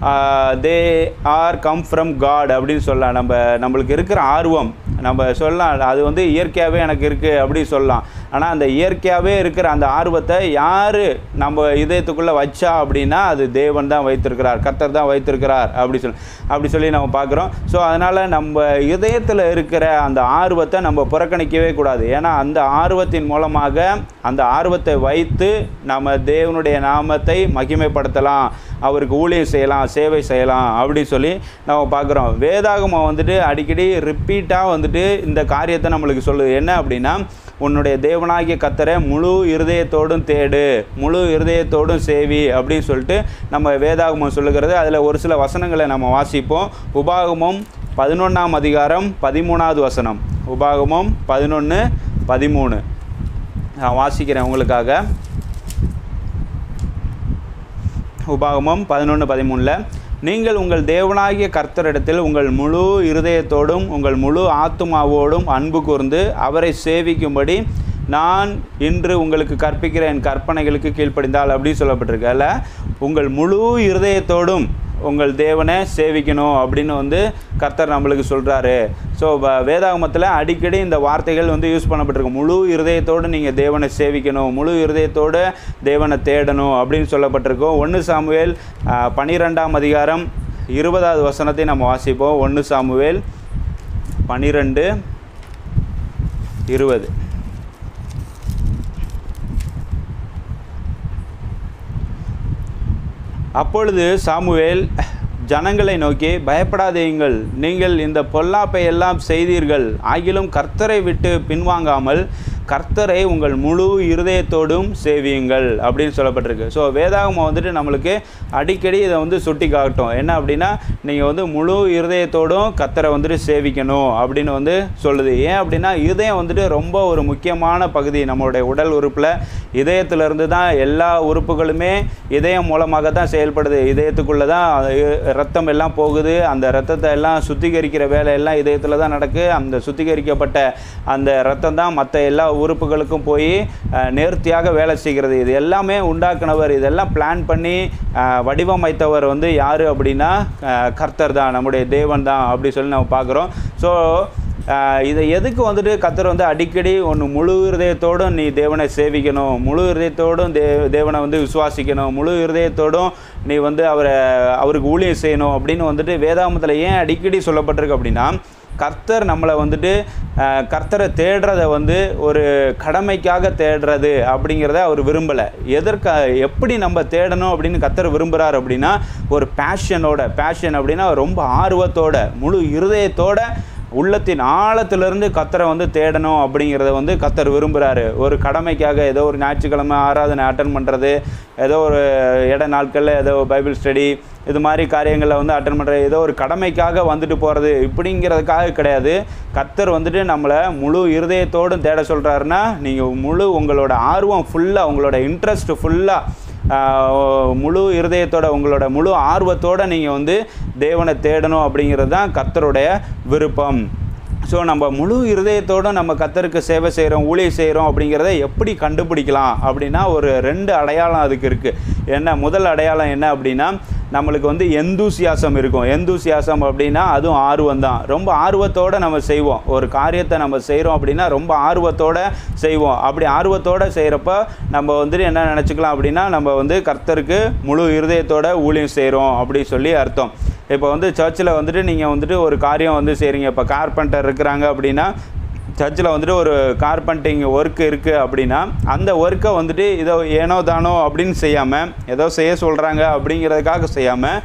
B: they are come from God அப்படின்னு சொல்லலாம் நம்ம நம்மளுக்கு இருக்கிற ஆர்வம் நம்ம சொல்லலாம் அது வந்து இயற்கையாகவே எனக்கு இருக்குது அப்படின்னு சொல்லலாம் ஆனால் அந்த இயற்கையாகவே இருக்கிற அந்த ஆர்வத்தை யார் நம்ம இதயத்துக்குள்ளே வச்சா அப்படின்னா அது தேவன் தான் வைத்திருக்கிறார் கர்த்தர் தான் வைத்திருக்கிறார் அப்படி சொல்லி அப்படி சொல்லி நம்ம பார்க்குறோம் ஸோ அதனால் நம்ம இதயத்தில் இருக்கிற அந்த ஆர்வத்தை நம்ம புறக்கணிக்கவே கூடாது ஏன்னா அந்த ஆர்வத்தின் மூலமாக அந்த ஆர்வத்தை வைத்து நம்ம தேவனுடைய நாமத்தை மகிமைப்படுத்தலாம் அவருக்கு ஊழியம் செய்யலாம் சேவை செய்யலாம் அப்படி சொல்லி நம்ம பார்க்குறோம் வேதாகமம் வந்துட்டு அடிக்கடி ரிப்பீட்டாக வந்துட்டு இந்த காரியத்தை நம்மளுக்கு சொல்லுது என்ன அப்படின்னா உன்னுடைய தேவனாகிய கத்தரை முழு இருதயத்தோடும் தேடு முழு இருதயத்தோடும் சேவி அப்படின்னு சொல்லிட்டு நம்ம வேதாகமம் சொல்லுகிறது அதில் ஒரு சில வசனங்களை நம்ம வாசிப்போம் உபாகமம் பதினொன்றாம் அதிகாரம் பதிமூணாவது வசனம் உபாகமம் பதினொன்று பதிமூணு நான் வாசிக்கிறேன் உங்களுக்காக உபாகமம் பதினொன்று பதிமூணில் நீங்கள் உங்கள் தேவனாகிய கர்த்தரிடத்தில் உங்கள் முழு இருதயத்தோடும் உங்கள் முழு ஆத்துமாவோடும் அன்பு கூர்ந்து அவரை சேவிக்கும்படி நான் இன்று உங்களுக்கு கற்பிக்கிற என் கற்பனைகளுக்கு கீழ்ப்படிந்தால் அப்படின்னு சொல்லப்பட்டிருக்கல உங்கள் முழு இருதயத்தோடும் உங்கள் தேவனை சேவிக்கணும் அப்படின்னு வந்து கர்த்தர் நம்மளுக்கு சொல்கிறாரு ஸோ வேதாகமத்தில் அடிக்கடி இந்த வார்த்தைகள் வந்து யூஸ் பண்ணப்பட்டிருக்கு முழு இருதயத்தோடு நீங்கள் தேவனை சேவிக்கணும் முழு இருதயத்தோடு தேவனை தேடணும் அப்படின்னு சொல்லப்பட்டிருக்கோம் ஒன்று சாமுவேல் ஆஹ், பன்னிரெண்டாம் அதிகாரம் இருபதாவது வசனத்தை நம்ம வாசிப்போம் ஒன்று சாமுவேல் பன்னிரெண்டு இருபது அப்பொழுது சாமுவேல் ஜனங்களை நோக்கி பயப்படாதீங்கள் நீங்கள் இந்த பொல்லாப்பை எல்லாம் செய்தீர்கள் ஆகிலும் கர்த்தரை விட்டு பின்வாங்காமல் கர்த்தரை உங்கள் முழு இருதயத்தோடும் சேவியுங்கள் அப்படின்னு சொல்லப்பட்டிருக்கு ஸோ வேதாகமம் வந்துட்டு நம்மளுக்கு அடிக்கடி இதை வந்து சுட்டி காட்டும் என்ன அப்படின்னா நீங்கள் வந்து முழு இருதயத்தோடும் கர்த்தரை வந்துட்டு சேவிக்கணும் அப்படின்னு வந்து சொல்லுது ஏன் அப்படின்னா இதயம் வந்துட்டு ரொம்ப ஒரு முக்கியமான பகுதி நம்மளுடைய உடல் உறுப்பில் இதயத்திலிருந்து தான் எல்லா உறுப்புகளுமே இதயம் மூலமாக தான் செயல்படுது இதயத்துக்குள்ளே தான் அது ரத்தம் எல்லாம் போகுது அந்த ரத்தத்தை எல்லாம் சுத்திகரிக்கிற வேலை எல்லாம் இதயத்தில் தான் நடக்கு அந்த சுத்திகரிக்கப்பட்ட அந்த ரத்தம் தான் மற்ற எல்லா உறுப்புகளுக்கும் போய் அஹ், நேர்த்தியாக வேலை செய்கிறது இது எல்லாமே உண்டாக்குனவர் இதெல்லாம் பிளான் பண்ணி அஹ், வடிவமைத்தவர் வந்து யார் அப்படின்னா அஹ், கர்த்தர் தான் நம்முடைய தேவன் தான் அப்படி சொல்லி நம்ம பார்க்குறோம் ஸோ இதை எதுக்கு வந்துட்டு கர்த்தர் வந்து அடிக்கடி ஒன்று முழு இருதயத்தோடும் நீ தேவனை சேவிக்கணும் முழு இருதயத்தோடும் தே தேவனை வந்து விசுவாசிக்கணும் முழு இருதயத்தோடும் நீ வந்து அவரை அவருக்கு ஊழியம் செய்யணும் அப்படின்னு வந்துட்டு வேதாமத்தில் ஏன் அடிக்கடி சொல்லப்பட்டிருக்கு அப்படின்னா கர்த்தர் நம்மளை வந்துட்டு அஹ், கர்த்தரை தேடுறத வந்து ஒரு கடமைக்காக தேடுறது அப்படிங்கிறத அவர் விரும்பலை எதற்கா எப்படி நம்ம தேடணும் அப்படின்னு கர்த்தர் விரும்புகிறார் அப்படின்னா ஒரு பேஷனோட பேஷன் அப்படின்னா ரொம்ப ஆர்வத்தோட முழு இருதயத்தோட உள்ளத்தின் ஆழத்திலிருந்து கத்தரை வந்து தேடணும் அப்படிங்கிறத வந்து கத்தர் விரும்புகிறாரு ஒரு கடமைக்காக ஏதோ ஒரு ஞாயிற்றுக்கிழமை ஆராதனை அட்டன் பண்ணுறது ஏதோ ஒரு இட நாட்களில் ஏதோ பைபிள் ஸ்டடி இது மாதிரி காரியங்களில் வந்து அட்டன் பண்ணுறது ஏதோ ஒரு கடமைக்காக வந்துட்டு போகிறது இப்படிங்கிறதுக்காக கிடையாது கத்தர் வந்துட்டு நம்மளை முழு இருதயத்தோடும் தேட சொல்கிறாருன்னா நீங்கள் முழு உங்களோட ஆர்வம் ஃபுல்லாக உங்களோட இன்ட்ரெஸ்ட் ஃபுல்லாக ஆஹ் முழு இருதயத்தோட உங்களோட முழு ஆர்வத்தோட நீங்கள் வந்து தேவனை தேடணும் அப்படிங்கிறது தான் கர்த்தருடைய விருப்பம் ஸோ நம்ம முழு இருதயத்தோட நம்ம கத்தருக்கு சேவை செய்கிறோம் ஊழியம் செய்கிறோம் அப்படிங்கிறத எப்படி கண்டுபிடிக்கலாம் அப்படின்னா ஒரு ரெண்டு அடையாளம் அதுக்கு இருக்குது என்ன முதல் அடையாளம் என்ன அப்படின்னா நம்மளுக்கு வந்து எந்தூசியாசம் இருக்கும் எந்தூசியாசம் அப்படின்னா அதுவும் ஆர்வம் தான் ரொம்ப ஆர்வத்தோடு நம்ம செய்வோம் ஒரு காரியத்தை நம்ம செய்கிறோம் அப்படின்னா ரொம்ப ஆர்வத்தோடு செய்வோம் அப்படி ஆர்வத்தோடு செய்கிறப்ப நம்ம வந்துட்டு என்ன நினச்சிக்கலாம் அப்படின்னா நம்ம வந்து கர்த்தருக்கு முழு இருதயத்தோட ஊழியம் செய்கிறோம் அப்படி சொல்லி அர்த்தம் இப்போ வந்து சர்ச்சில் வந்துட்டு நீங்கள் வந்துட்டு ஒரு காரியம் வந்து செய்கிறீங்க இப்போ கார்பெண்டர் இருக்கிறாங்க அப்படின்னா சர்ச்சில் வந்துட்டு ஒரு கார்பெண்டிங் ஒர்க் இருக்குது அப்படின்னா அந்த ஒர்க்கை வந்துட்டு இதோ ஏனோ தானோ அப்படின்னு செய்யாமல் ஏதோ செய்ய சொல்கிறாங்க அப்படிங்கிறதுக்காக செய்யாமல்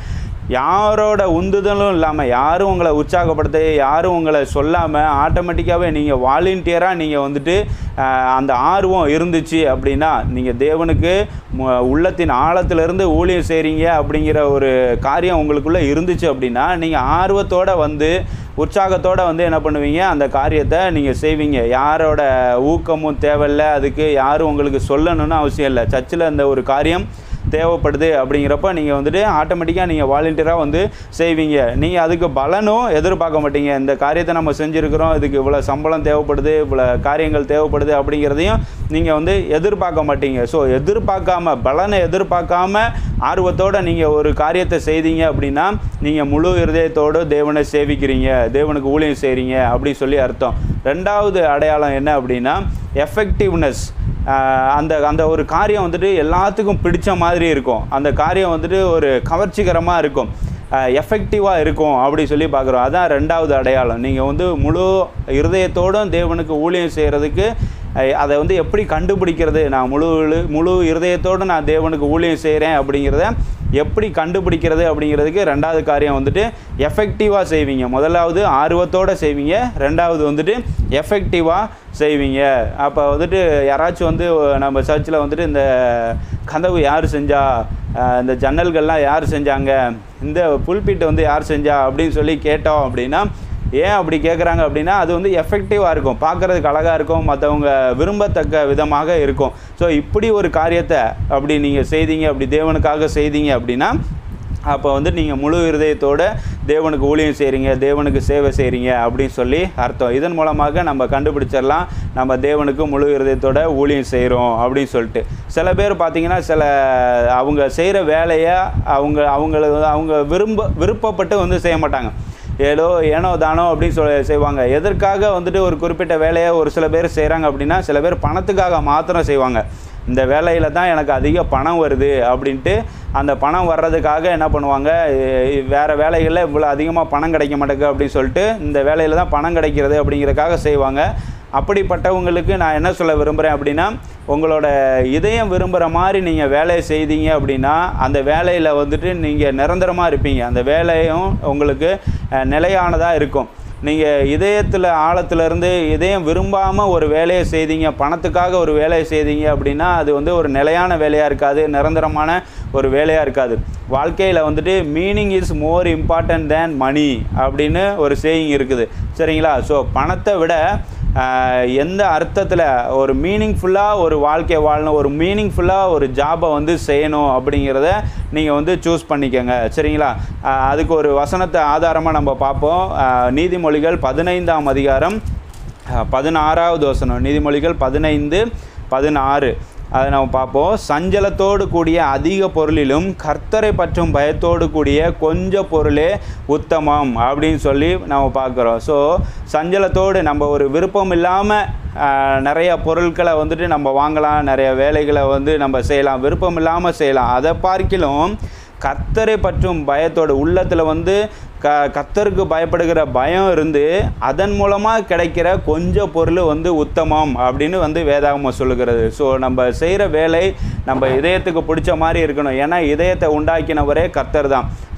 B: யாரோட உந்துதலும் இல்லாமல் யாரும் உங்களை உற்சாகப்படுத்த யாரும் உங்களை சொல்லாமல் ஆட்டோமேட்டிக்காகவே நீங்கள் வாலண்டியராக நீங்கள் வந்துட்டு ஆஹ், அந்த ஆர்வம் இருந்துச்சு அப்படின்னா நீங்கள் தேவனுக்கு மு- உள்ளத்தின் ஆழத்திலிருந்து ஊழியம் செய்கிறீங்க அப்படிங்கிற ஒரு காரியம் உங்களுக்குள்ளே இருந்துச்சு அப்படின்னா நீங்கள் ஆர்வத்தோடு வந்து உற்சாகத்தோடு வந்து என்ன பண்ணுவீங்க அந்த காரியத்தை நீங்கள் செய்வீங்க யாரோட ஊக்கமும் தேவையில்லை அதுக்கு யாரும் உங்களுக்கு சொல்லணும்னு அவசியம் இல்லை சர்ச்சில் அந்த ஒரு காரியம் தேவைப்படுது அப்படிங்கிறப்ப நீங்கள் வந்துட்டு ஆட்டோமேட்டிக்காக நீங்கள் வாலண்டியராக வந்து செய்வீங்க நீங்கள் அதுக்கு பலனும் எதிர்பார்க்க மாட்டீங்க இந்த காரியத்தை நம்ம செஞ்சுருக்கிறோம் இதுக்கு இவ்வளோ சம்பளம் தேவைப்படுது இவ்வளோ காரியங்கள் தேவைப்படுது அப்படிங்கிறதையும் நீங்கள் வந்து எதிர்பார்க்க மாட்டீங்க ஸோ எதிர்பார்க்காம பலனை எதிர்பார்க்காம ஆர்வத்தோடு நீங்கள் ஒரு காரியத்தை செய்தீங்க அப்படின்னா நீங்கள் முழு இருதயத்தோடு தேவனை சேவிக்கிறீங்க தேவனுக்கு ஊழியம் செய்கிறீங்க அப்படி சொல்லி அர்த்தம் ரெண்டாவது அடையாளம் என்ன அப்படின்னா எஃபெக்டிவ்னஸ் அந்த அந்த ஒரு காரியம் வந்துட்டு எல்லாத்துக்கும் பிடிச்ச மாதிரி இருக்கும் அந்த காரியம் வந்துட்டு ஒரு கவர்ச்சிகரமாக இருக்கும் எஃபெக்டிவாக இருக்கும் அப்படி சொல்லி பார்க்குறோம் அதான் ரெண்டாவது அடையாளம் நீங்கள் வந்து முழு இருதயத்தோடும் தேவனுக்கு ஊழியம் செய்கிறதுக்கு அஹ், அதை வந்து எப்படி கண்டுபிடிக்கிறது நான் முழு இழு- முழு இருதயத்தோடு நான் தேவனுக்கு ஊழியம் செய்கிறேன் அப்படிங்கிறத எப்படி கண்டுபிடிக்கிறது அப்படிங்கிறதுக்கு ரெண்டாவது காரியம் வந்துட்டு எஃபெக்டிவாக செய்வீங்க முதலாவது ஆர்வத்தோடு செய்வீங்க ரெண்டாவது வந்துட்டு எஃபெக்டிவாக செய்வீங்க அப்போ வந்துட்டு யாராச்சும் வந்து நம்ம சர்ச்சில் வந்துட்டு இந்த கதவு யார் செஞ்சா அஹ் இந்த ஜன்னல்கள்லாம் யார் செஞ்சாங்க இந்த புல்பீட்டை வந்து யார் செஞ்சா அப்படின்னு சொல்லி கேட்டோம் அப்படின்னா ஏன் அப்படி கேட்குறாங்க அப்படின்னா அது வந்து எஃபெக்டிவாக இருக்கும் பார்க்குறதுக்கு அழகாக இருக்கும் மற்றவங்க விரும்பத்தக்க விதமாக இருக்கும் ஸோ இப்படி ஒரு காரியத்தை அப்படி நீங்கள் செய்தீங்க அப்படி தேவனுக்காக செய்தீங்க அப்படின்னா அப்போ வந்து நீங்கள் முழு இருதயத்தோட தேவனுக்கு ஊழியம் செய்கிறீங்க தேவனுக்கு சேவை செய்கிறீங்க அப்படின்னு சொல்லி அர்த்தம் இதன் மூலமாக நம்ம கண்டுபிடிச்சிடலாம் நம்ம தேவனுக்கு முழு இருதயத்தோட ஊழியம் செய்கிறோம் அப்படின்னு சொல்லிட்டு சில பேர் பார்த்தீங்கன்னா சில அவங்க செய்கிற வேலையை அவங்க அவங்களுக்கு அவங்க விரும்ப விருப்பப்பட்டு வந்து செய்ய மாட்டாங்க ஏதோ ஏனோ தானோ அப்படின்னு சொல்லி செய்வாங்க எதற்காக வந்துட்டு ஒரு குறிப்பிட்ட வேலையை ஒரு சில பேர் செய்கிறாங்க அப்படின்னா சில பேர் பணத்துக்காக மாத்திரம் செய்வாங்க இந்த வேலையில் தான் எனக்கு அதிக பணம் வருது அப்படின்ட்டு அந்த பணம் வர்றதுக்காக என்ன பண்ணுவாங்க எ- வேற வேலைகளில் இவ்வளோ அதிகமாக பணம் கிடைக்க மாட்டேங்குது அப்படின்னு சொல்லிட்டு இந்த வேலையில் தான் பணம் கிடைக்கிறது அப்படிங்கிறதுக்காக செய்வாங்க அப்படிப்பட்டவங்களுக்கு நான் என்ன சொல்ல விரும்புகிறேன் அப்படின்னா உங்களோட இதயம் விரும்புகிற மாதிரி நீங்கள் வேலையை செய்தீங்க அப்படின்னா அந்த வேலையில் வந்துட்டு நீங்கள் நிரந்தரமாக இருப்பீங்க அந்த வேலையும் உங்களுக்கு அஹ், நிலையானதாக இருக்கும் நீங்கள் இதயத்தில் ஆழத்துலேருந்து இதயம் விரும்பாமல் ஒரு வேலையை செய்தீங்க பணத்துக்காக ஒரு வேலையை செய்தீங்க அப்படின்னா அது வந்து ஒரு நிலையான வேலையாக இருக்காது நிரந்தரமான ஒரு வேலையாக இருக்காது வாழ்க்கையில் வந்துட்டு meaning is more important than money அப்படின்னு ஒரு சேயிங் இருக்குது சரிங்களா ஸோ பணத்தை விட ஆஹ், எந்த அர்த்தத்தில் ஒரு மீனிங்ஃபுல்லாக ஒரு வாழ்க்கை வாழணும் ஒரு மீனிங்ஃபுல்லாக ஒரு ஜாபை வந்து செய்யணும் அப்படிங்கிறத நீங்கள் வந்து சூஸ் பண்ணிக்கோங்க சரிங்களா ஆஹ், அதுக்கு ஒரு வசனத்தை ஆதாரமாக நம்ம பார்ப்போம் ஆஹ், நீதிமொழிகள் பதினைந்தாம் அதிகாரம் ஆஹ், பதினாறாவது வசனம் நீதிமொழிகள் பதினைந்து பதினாறு அதை நம்ம பார்ப்போம் சஞ்சலத்தோடு கூடிய அதிக பொருளிலும் கர்த்தரை பற்றும் பயத்தோடு கூடிய கொஞ்ச பொருளே உத்தமம் அப்படின்னு சொல்லி நம்ம பார்க்குறோம் ஸோ சஞ்சலத்தோடு நம்ம ஒரு விருப்பம் இல்லாமல் நிறைய பொருட்களை வந்துட்டு நம்ம வாங்கலாம் நிறைய வேலைகளை வந்து நம்ம செய்யலாம் விருப்பம் இல்லாமல் செய்யலாம் அதை பார்க்கிலும் கர்த்தரை பற்றும் பயத்தோடு உள்ளத்தில் வந்து க கர்த்தருக்கு பயப்படுகிற பயம் இருந்து அதன் மூலமாக கிடைக்கிற கொஞ்ச பொருள் வந்து உத்தமம் அப்படின்னு வந்து வேதாகமம் சொல்லுகிறது ஸோ நம்ம செய்கிற வேலை நம்ம இதயத்துக்கு பிடிச்ச மாதிரி இருக்கணும் ஏன்னா இதயத்தை உண்டாக்கினவரே கர்த்தர் தான்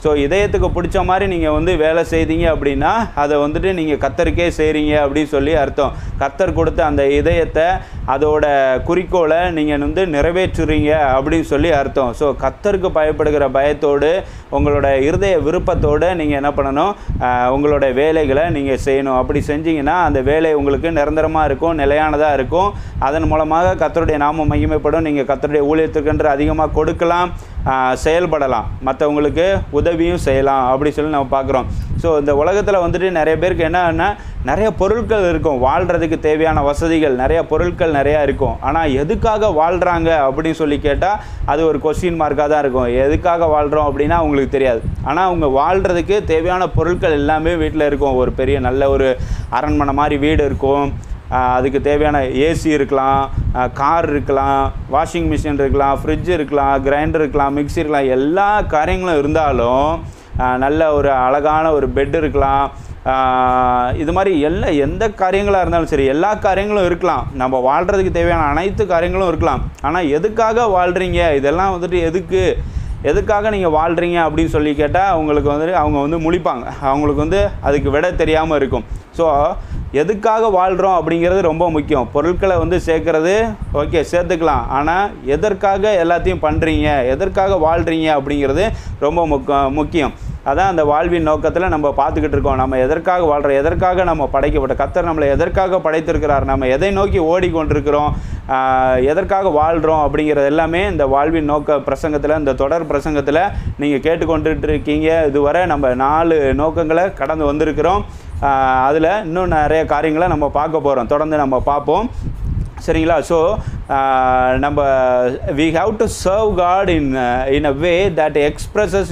B: ஸோ இதயத்துக்கு பிடிச்ச மாதிரி நீங்கள் வந்து வேலை செய்தீங்க அப்படின்னா அதை வந்துட்டு நீங்கள் கத்தருக்கே செய்கிறீங்க அப்படின்னு சொல்லி அர்த்தம் கத்தர் கொடுத்த அந்த இதயத்தை அதோட குறிக்கோளை நீங்கள் வந்து நிறைவேற்றுறீங்க அப்படின்னு சொல்லி அர்த்தம் ஸோ கத்தருக்கு பயப்படுகிற பயத்தோடு உங்களோட இருதய விருப்பத்தோடு நீங்கள் என்ன பண்ணணும் ஆஹ் உங்களோட வேலைகளை நீங்கள் செய்யணும் அப்படி செஞ்சீங்கன்னா அந்த வேலை உங்களுக்கு நிரந்தரமாக இருக்கும் நிலையானதாக இருக்கும் அதன் மூலமாக கத்தருடைய நாம மகிமைப்படும் நீங்கள் கத்தருடைய ஊழியத்துக்கென்று அதிகமாக கொடுக்கலாம் ஆஹ் செயல்படலாம் மற்றவங்களுக்கு உதவியும் செய்யலாம் அப்படி சொல்லி நம்ம பார்க்குறோம் ஸோ இந்த உலகத்தில் வந்துட்டு நிறைய பேருக்கு என்னன்னா நிறைய பொருட்கள் இருக்கும் வாழ்கிறதுக்கு தேவையான வசதிகள் நிறைய பொருட்கள் நிறையா இருக்கும் ஆனால் எதுக்காக வாழ்கிறாங்க அப்படின்னு சொல்லி கேட்டால் அது ஒரு கொஸ்டின் மார்க்காக தான் இருக்கும் எதுக்காக வாழ்கிறோம் அப்படின்னா அவங்களுக்கு தெரியாது ஆனால் அவங்க வாழ்கிறதுக்கு தேவையான பொருட்கள் எல்லாமே வீட்டில் இருக்கும் ஒரு பெரிய நல்ல ஒரு அரண்மனை மாதிரி வீடு இருக்கும் ஆஹ் அதுக்கு தேவையான ஏசி இருக்கலாம் கார் இருக்கலாம் வாஷிங் மிஷின் இருக்கலாம் ஃப்ரிட்ஜ் இருக்கலாம் கிரைண்டர் இருக்கலாம் மிக்ஸி இருக்கலாம் எல்லா காரியங்களும் இருந்தாலும் ஆஹ் நல்ல ஒரு அழகான ஒரு பெட் இருக்கலாம் ஆஹ் இது மாதிரி எல்லா எந்த காரியங்களாக இருந்தாலும் சரி எல்லா காரியங்களும் இருக்கலாம் நம்ம வாழ்கிறதுக்கு தேவையான அனைத்து காரியங்களும் இருக்கலாம் ஆனால் எதுக்காக வாழ்கிறீங்க இதெல்லாம் வந்துட்டு எதுக்கு எதுக்காக நீங்கள் வாழ்கிறீங்க அப்படின்னு சொல்லி கேட்டால் அவங்களுக்கு வந்துட்டு அவங்க வந்து முழிப்பாங்க அவங்களுக்கு வந்து அதுக்கு விட தெரியாமல் இருக்கும் ஸோ எதுக்காக வாழ்கிறோம் அப்படிங்கிறது ரொம்ப முக்கியம் பொருட்களை வந்து சேர்க்கறது ஓகே சேர்த்துக்கலாம் ஆனால் எதற்காக எல்லாத்தையும் பண்ணுறீங்க எதற்காக வாழ்கிறீங்க அப்படிங்கிறது ரொம்ப முக்க முக்கியம் அதான் அந்த வாழ்வின் நோக்கத்தில் நம்ம பார்த்துக்கிட்டு இருக்கோம் நம்ம எதற்காக வாழ்கிறோம் எதற்காக நம்ம படைக்கப்பட்ட கத்தர் நம்மளை எதற்காக படைத்திருக்கிறார் நம்ம எதை நோக்கி ஓடிக்கொண்டிருக்கிறோம் ஆஹ் எதற்காக வாழ்கிறோம் அப்படிங்கிறது எல்லாமே இந்த வாழ்வின் நோக்க பிரசங்கத்தில் இந்த தொடர் பிரசங்கத்தில் நீங்கள் கேட்டுக்கொண்டுட்டு இருக்கீங்க இதுவரை நம்ம நாலு நோக்கங்களை கடந்து வந்திருக்கிறோம் அதில் இன்னும் நிறைய காரியங்களை நம்ம பார்க்க போகிறோம் தொடர்ந்து நம்ம பார்ப்போம் சரிங்களா ஸோ நம்ம we have to serve God in in a way that expresses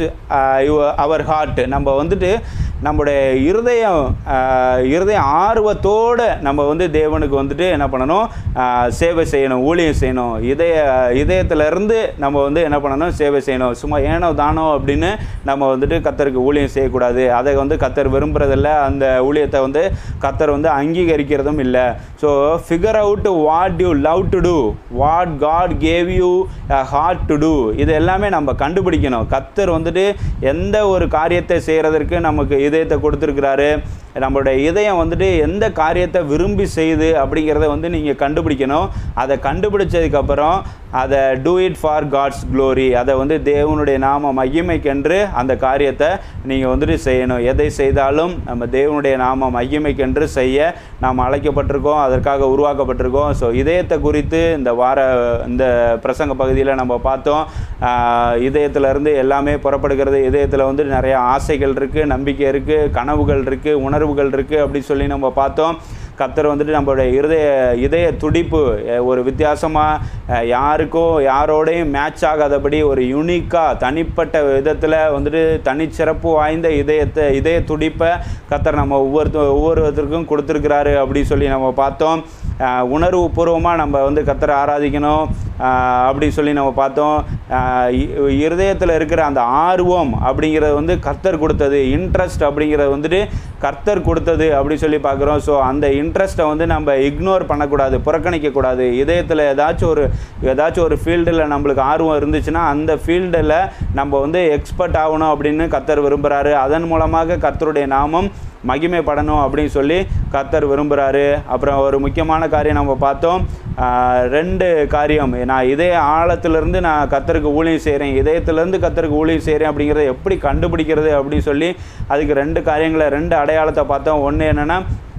B: our heart நம்ம வந்துட்டு நம்முடைய இருதயம் ஆஹ், இருதய ஆர்வத்தோடு நம்ம வந்து தேவனுக்கு வந்துட்டு என்ன பண்ணணும் ஆஹ், சேவை செய்யணும் ஊழியம் செய்யணும் இதய இதயத்திலேருந்து நம்ம வந்து என்ன பண்ணணும் சேவை செய்யணும் சும்மா ஏனோ தானோ அப்படின்னு நம்ம வந்துட்டு கத்தருக்கு ஊழியம் செய்யக்கூடாது அதை வந்து கத்தர் விரும்புறதில்ல அந்த ஊழியத்தை வந்து கத்தர் வந்து அங்கீகரிக்கிறதும் இல்லை so figure out what you love to do what God gave you hard to do இது எல்லாமே நம்ம கண்டுபிடிக்கணும் கத்தர் வந்துட்டு எந்த ஒரு காரியத்தை செய்கிறதற்கு நமக்கு இதயத்தை கொடுத்துருக்கிறாரு நம்மளுடைய இதயம் வந்துட்டு எந்த காரியத்தை விரும்பி செய்யுது அப்படிங்கிறத வந்து நீங்கள் கண்டுபிடிக்கணும் அதை கண்டுபிடிச்சதுக்கப்புறம் அதை do it for God's glory அதை வந்து தேவனுடைய நாம மகிமைக்கென்று அந்த காரியத்தை நீங்கள் வந்துட்டு செய்யணும் எதை செய்தாலும் நம்ம தேவனுடைய நாம மகிமைக்கென்று செய்ய நாம் அழைக்கப்பட்டிருக்கோம் அதற்காக உருவாக்கப்பட்டிருக்கோம் ஸோ இதயத்தை குறித்து இந்த வார இந்த பிரசங்க பகுதியில் நம்ம பார்த்தோம் ஆஹ் இதயத்திலிருந்து எல்லாமே புறப்படுகிறது இதயத்தில் வந்து நிறைய ஆசைகள் இருக்குது நம்பிக்கை இருக்குது கனவுகள் இருக்குது உணர்வுகள் இருக்குது அப்படி சொல்லி நம்ம பார்த்தோம் கத்தர் வந்துட்டு நம்மளுடைய இருதய இதய துடிப்பு அஹ், ஒரு வித்தியாசமாக யாருக்கோ யாரோடையும் மேட்ச் ஆகாதபடி ஒரு யூனிக்காக தனிப்பட்ட விதத்தில் வந்துட்டு தனிச்சிறப்பு வாய்ந்த இதயத்தை இதய துடிப்பை கத்தர் நம்ம ஒவ்வொருத்த ஒவ்வொருத்தருக்கும் கொடுத்துருக்கிறாரு அப்படி சொல்லி நம்ம பார்த்தோம் அஹ், உணர்வு பூர்வமாக நம்ம வந்து கத்தரை ஆராதிக்கணும் அஹ், அப்படி சொல்லி நம்ம பார்த்தோம் இருதயத்தில் இருக்கிற அந்த ஆர்வம் அப்படிங்கிறது வந்து கர்த்தர் கொடுத்தது இன்ட்ரெஸ்ட் அப்படிங்கிறது வந்துட்டு கர்த்தர் கொடுத்தது அப்படி சொல்லி பார்க்குறோம் ஸோ அந்த இன்ட்ரெஸ்ட்டை வந்து நம்ம இக்னோர் பண்ணக்கூடாது புறக்கணிக்கக்கூடாது இதயத்தில் ஏதாச்சும் ஒரு ஏதாச்சும் ஒரு ஃபீல்டில் நம்மளுக்கு ஆர்வம் இருந்துச்சுன்னா அந்த ஃபீல்டில் நம்ம வந்து எக்ஸ்பர்ட் ஆகணும் அப்படின்னு கர்த்தர் விரும்புகிறாரு அதன் மூலமாக கர்த்தருடைய நாமம் மகிமைப்படணும் அப்படின்னு சொல்லி கர்த்தர் விரும்புகிறாரு அப்புறம் ஒரு முக்கியமான காரியம் நம்ம பார்த்தோம் ஆஹ் ரெண்டு காரியம் நான் இதய ஆழத்திலிருந்து நான் கத்தருக்கு ஊழியம் செய்கிறேன் இதயத்திலேருந்து கத்தருக்கு ஊழியம் செய்கிறேன் அப்படிங்கிறத எப்படி கண்டுபிடிக்கிறது அப்படின்னு சொல்லி அதுக்கு ரெண்டு காரியங்களை ரெண்டு அடையாளத்தை பார்த்தோம் ஒன்று என்னென்னா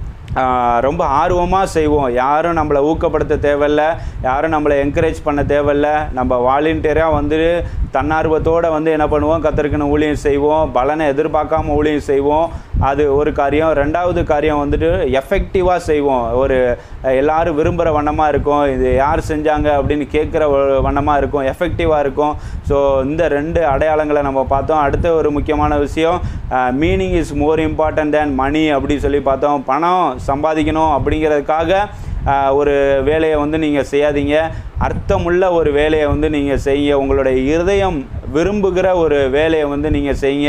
B: ஆஹ் ரொம்ப ஆர்வமாக செய்வோம் யாரும் நம்மளை ஊக்கப்படுத்த தேவையில்ல யாரும் நம்மளை என்கரேஜ் பண்ண தேவையில்ல நம்ம வாலண்டியராக வந்து தன்னார்வத்தோடு வந்து என்ன பண்ணுவோம் கத்தருக்குன்னு ஊழியம் செய்வோம் பலனை எதிர்பார்க்காம ஊழியம் செய்வோம் அது ஒரு காரியம் ரெண்டாவது காரியம் வந்துட்டு எஃபெக்டிவாக செய்வோம் ஒரு அஹ், எல்லாரும் விரும்புகிற வண்ணமாக இருக்கும் இது யார் செஞ்சாங்க அப்படின்னு கேட்குற வண்ணமாக இருக்கும் எஃபெக்டிவாக இருக்கும் ஸோ இந்த ரெண்டு அடையாளங்களை நம்ம பார்த்தோம் அடுத்த ஒரு முக்கியமான விஷயம் meaning is more important than money அப்படி சொல்லி பார்த்தோம் பணம் சம்பாதிக்கணும் அப்படிங்கிறதுக்காக ஆஹ், ஒரு வேலையை வந்து நீங்கள் செய்யாதீங்க அர்த்தமுள்ள ஒரு வேலையை வந்து நீங்கள் செய்ய உங்களுடைய இருதயம் விரும்புகிற ஒரு வேலையை வந்து நீங்கள் செய்யுங்க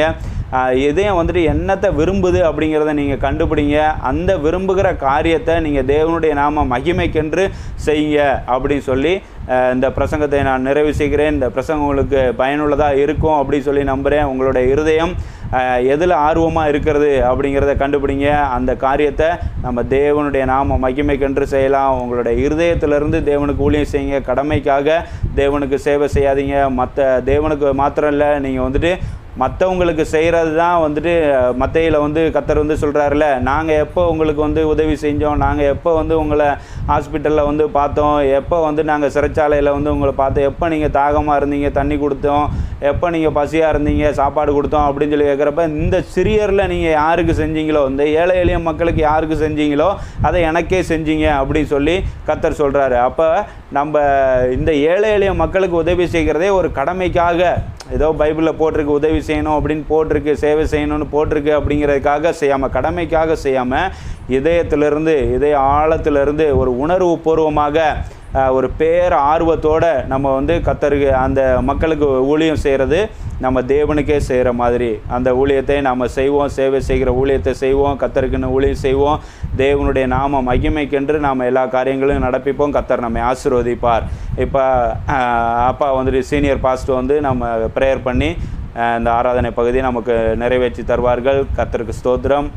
B: ஆஹ், இதயம் வந்துட்டு என்னத்தை விரும்புது அப்படிங்கிறத நீங்கள் கண்டுபிடிங்க அந்த விரும்புகிற காரியத்தை நீங்கள் தேவனுடைய நாம மகிமைக்கென்று செய்யுங்க அப்படின்னு சொல்லி ஆஹ், இந்த பிரசங்கத்தை நான் நிறைவு செய்கிறேன் இந்த பிரசங்கம் உங்களுக்கு பயனுள்ளதாக இருக்கும் அப்படின்னு சொல்லி நம்புகிறேன் உங்களுடைய இருதயம் எதில் ஆர்வமாக இருக்கிறது அப்படிங்கிறத கண்டுபிடிங்க அந்த காரியத்தை நம்ம தேவனுடைய நாம மகிமைக்கென்று செய்யலாம் உங்களுடைய இருதயத்திலிருந்து தேவனுக்கு ஊழியம் செய்யுங்க கடமைக்காக தேவனுக்கு சேவை செய்யாதீங்க மற்ற தேவனுக்கு மாத்திரம் இல்லை நீங்கள் வந்துட்டு மற்றவங்களுக்கு செய்கிறது தான் வந்துட்டு மத்தையில் வந்து கத்தர் வந்து சொல்கிறாருல நாங்கள் எப்போ உங்களுக்கு வந்து உதவி செஞ்சோம் நாங்கள் எப்போ வந்து உங்களை ஹாஸ்பிட்டலில் வந்து பார்த்தோம் எப்போ வந்து நாங்கள் சிறைச்சாலையில் வந்து உங்களை பார்த்தோம் எப்போ நீங்கள் தாகமாக இருந்தீங்க தண்ணி கொடுத்தோம் எப்போ நீங்கள் பசியாக இருந்தீங்க சாப்பாடு கொடுத்தோம் அப்படின்னு சொல்லி கேட்குறப்ப இந்த சிறியரில் நீங்கள் யாருக்கு செஞ்சீங்களோ இந்த ஏழை எளிய மக்களுக்கு யாருக்கு செஞ்சீங்களோ அதை எனக்கே செஞ்சீங்க அப்படின்னு சொல்லி கத்தர் சொல்கிறாரு அப்போ நம்ம இந்த ஏழை எளிய மக்களுக்கு உதவி செய்கிறதே ஒரு கடமைக்காக ஏதோ பைபிளில் போட்டிருக்கு உதவி செய்யணும் அப்படின்னு போட்டிருக்கு சேவை செய்யணும்னு போட்டிருக்கு அப்படிங்கிறதுக்காக செய்யாமல் கடமைக்காக செய்யாமல் இதயத்திலிருந்து இதய ஆழத்திலிருந்து ஒரு உணர்வு பூர்வமாக அஹ், ஒரு பேர் ஆர்வத்தோட நம்ம வந்து கத்தருக்கு அந்த மக்களுக்கு ஊழியம் செய்கிறது நம்ம தேவனுக்கே செய்கிற மாதிரி அந்த ஊழியத்தை நாம் செய்வோம் சேவை செய்கிற ஊழியத்தை செய்வோம் கத்தருக்குன்னு ஊழியம் செய்வோம் தேவனுடைய நாம மகிமைக்கென்று நாம் எல்லா காரியங்களையும் நடப்பிப்போம் கத்தர் நம்மை ஆசீர்வதிப்பார் இப்போ அப்பா வந்துட்டு சீனியர் பாஸ்டர் வந்து நம்ம ப்ரேயர் பண்ணி அஹ், இந்த ஆராதனை பகுதியை நமக்கு நிறைவேற்றி தருவார்கள் கத்தருக்கு ஸ்தோத்திரம்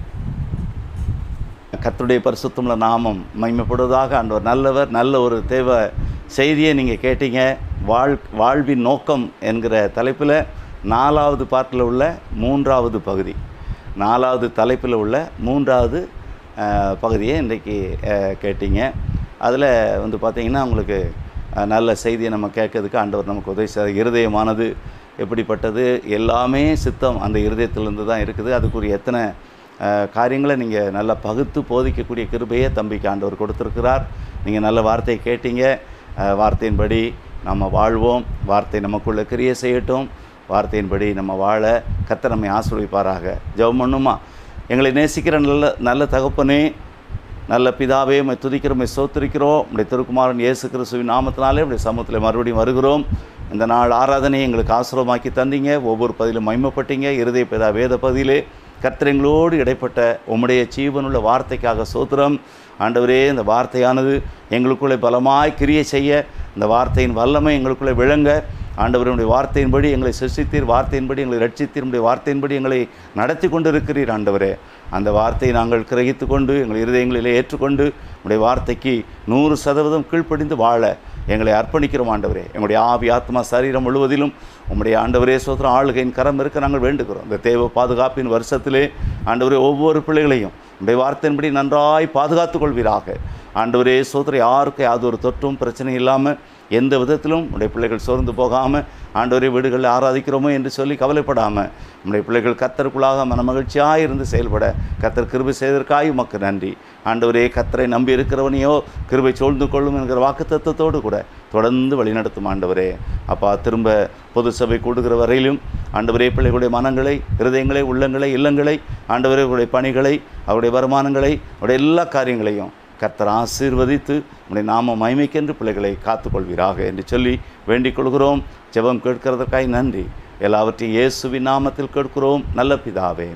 A: கர்த்தருடைய பரிசுத்தமுள்ள நாமம் மகிமைப்படுவதாக ஆண்டவர் நல்லவர் நல்ல ஒரு தேவ செய்தியை நீங்கள் கேட்டீங்க வாழ் வாழ்வின் நோக்கம் என்கிற தலைப்பில் நாலாவது பாட்டில் உள்ள மூன்றாவது பகுதி நாலாவது தலைப்பில் உள்ள மூன்றாவது அஹ், பகுதியை இன்றைக்கி அஹ், கேட்டீங்க அதில் வந்து பார்த்திங்கன்னா உங்களுக்கு அஹ், நல்ல செய்தியை நம்ம கேட்கறதுக்கு ஆண்டவர் நமக்கு உதவி செய்ய இருதயமானது எப்படிப்பட்டது எல்லாமே சித்தம் அந்த இருதயத்திலிருந்து தான் இருக்குது அதுக்குரிய எத்தனை அஹ், காரியங்களை நீங்கள் நல்லா பகுத்து போதிக்கக்கூடிய கிருபையை தம்பிக்கு ஆண்டவர் கொடுத்துருக்கிறார் நீங்கள் நல்ல வார்த்தையை கேட்டீங்க அஹ், வார்த்தையின்படி நம்ம வாழ்வோம் வார்த்தை நமக்குள்ள கிரியை செய்யட்டும் வார்த்தையின்படி நம்ம வாழ கர்த்தர் நம்மை ஆசீர்வதிப்பாராக ஜெபம் பண்ணுமா எங்களை நேசிக்கிற நல்ல நல்ல தகப்பனே நல்ல பிதாவே உம்மை துதிக்கிறோம் உம்மை சோத்திருக்கிறோம் உடைய திருக்குமாரன் இயேசு கிறிஸ்துவின் நாமத்தினாலே உடைய சமூகத்தில் மறுபடியும் வருகிறோம் இந்த நாள் ஆராதனையை எங்களுக்கு ஆசிரமாக்கி தந்தீங்க ஒவ்வொரு பதிலும் மகிமைப்பட்டீங்க இருதய பிதா வேத பதிலே கர்த்தர் எங்களோடு இடைப்பட்ட உம்முடைய ஜீவனுள்ள வார்த்தைக்காக சோத்திரம் ஆண்டவரே இந்த வார்த்தையானது எங்களுக்குள்ளே பலமாய் கிரியை செய்ய இந்த வார்த்தையின் வல்லமை எங்களுக்குள்ளே விளங்க ஆண்டவருடைய வார்த்தையின்படி எங்களை சிருஷ்டித்தீர் வார்த்தையின்படி எங்களை ரட்சித்தீர் உடைய வார்த்தையின்படி எங்களை நடத்தி கொண்டிருக்கிறீர் ஆண்டவரே அந்த வார்த்தையை நாங்கள் கிரகித்து கொண்டு எங்கள் இருதயங்களிலே ஏற்றுக்கொண்டு உடைய வார்த்தைக்கு நூறு சதவீதம் கீழ்ப்படிந்து வாழ எங்களை அர்ப்பணிக்கிறோம் ஆண்டவரே எங்களுடைய ஆவி ஆத்மா சரீரம் முழுவதிலும் உம்முடைய ஆண்டவரே சோத்திரம் ஆளுகையின் கரம் இருக்க நாங்கள் வேண்டுகிறோம் இந்த தேவ பாதுகாப்பின் வருஷத்திலே ஆண்டவரே ஒவ்வொரு பிள்ளைகளையும் உடைய வார்த்தையின்படி நன்றாய் பாதுகாத்துக் கொள்வீராக ஆண்டவரே சோத்திரம் யாருக்கு யாவது ஒரு தொற்றும் பிரச்சனை இல்லாமல் எந்த விதத்திலும் உடைய பிள்ளைகள் சோர்ந்து போகாமல் ஆண்டவரே வீடுகளில் ஆராதிக்கிறோமோ என்று சொல்லி கவலைப்படாமல் நம்முடைய பிள்ளைகள் கத்தருக்குள்ளாக மனமகிழ்ச்சியாக இருந்து செயல்பட கத்தர் கிருபை செய்ததற்காக உமக்கு நன்றி ஆண்டவரே கத்தரை நம்பி இருக்கிறவனையோ கிருபை சூழ்ந்து கொள்ளும் என்கிற வாக்குத்தத்தத்தோடு கூட தொடர்ந்து வழிநடத்தும் ஆண்டவரே அப்பா திரும்ப பொது சபை கூடுகிற வரையிலும் ஆண்டவரே பிள்ளைகளுடைய மனங்களை இருதயங்களை உள்ளங்களை இல்லங்களை ஆண்டவரே அவருடைய பணிகளை அவருடைய வருமானங்களை அவருடைய எல்லா காரியங்களையும் கர்த்தர் ஆசீர்வதித்து உடைய நாம மகிமைக்கென்று பிள்ளைகளை காத்துக்கொள்வீராக என்று சொல்லி வேண்டிக் கொள்கிறோம் ஜெபம் கேட்கிறதற்காய் நன்றி எல்லாவற்றையும் இயேசுவின் நாமத்தில் கேட்கிறோம் நல்ல பிதாவே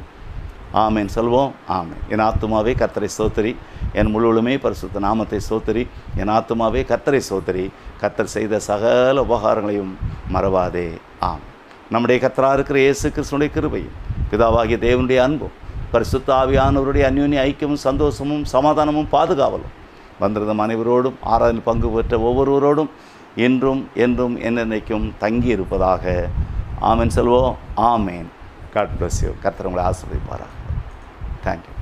A: ஆமேன் சொல்வோம் ஆமேன் என் ஆத்துமாவே கர்த்தரை சோத்தரி என் முழுவதுமே பரிசுத்த நாமத்தை சோத்தரி என் ஆத்துமாவே கர்த்தரை சோத்தரி கர்த்தர் செய்த சகல உபகாரங்களையும் மறவாதே ஆம் நம்முடைய கர்த்தரா இருக்கிற இயேசு கிறிஸ்துடைய கிருபையும் பிதாவாகிய தேவனுடைய அன்பும் பரிசுத்த ஆவியானவருடைய அந்யோன்ய ஐக்கியமும் சந்தோஷமும் சமாதானமும் பாதுகாவலும் வந்திருந்த அனைவரோடும் ஆராதனை பங்கு பெற்ற ஒவ்வொருவரோடும் இன்றும் என்றும் என்னென்னைக்கும் தங்கி இருப்பதாக ஆமென் செல்வோம் ஆமேன் காட் பிளஸ் யூ கர்த்தர் உங்களை ஆசீர்வதிப்பாராக தேங்க்யூ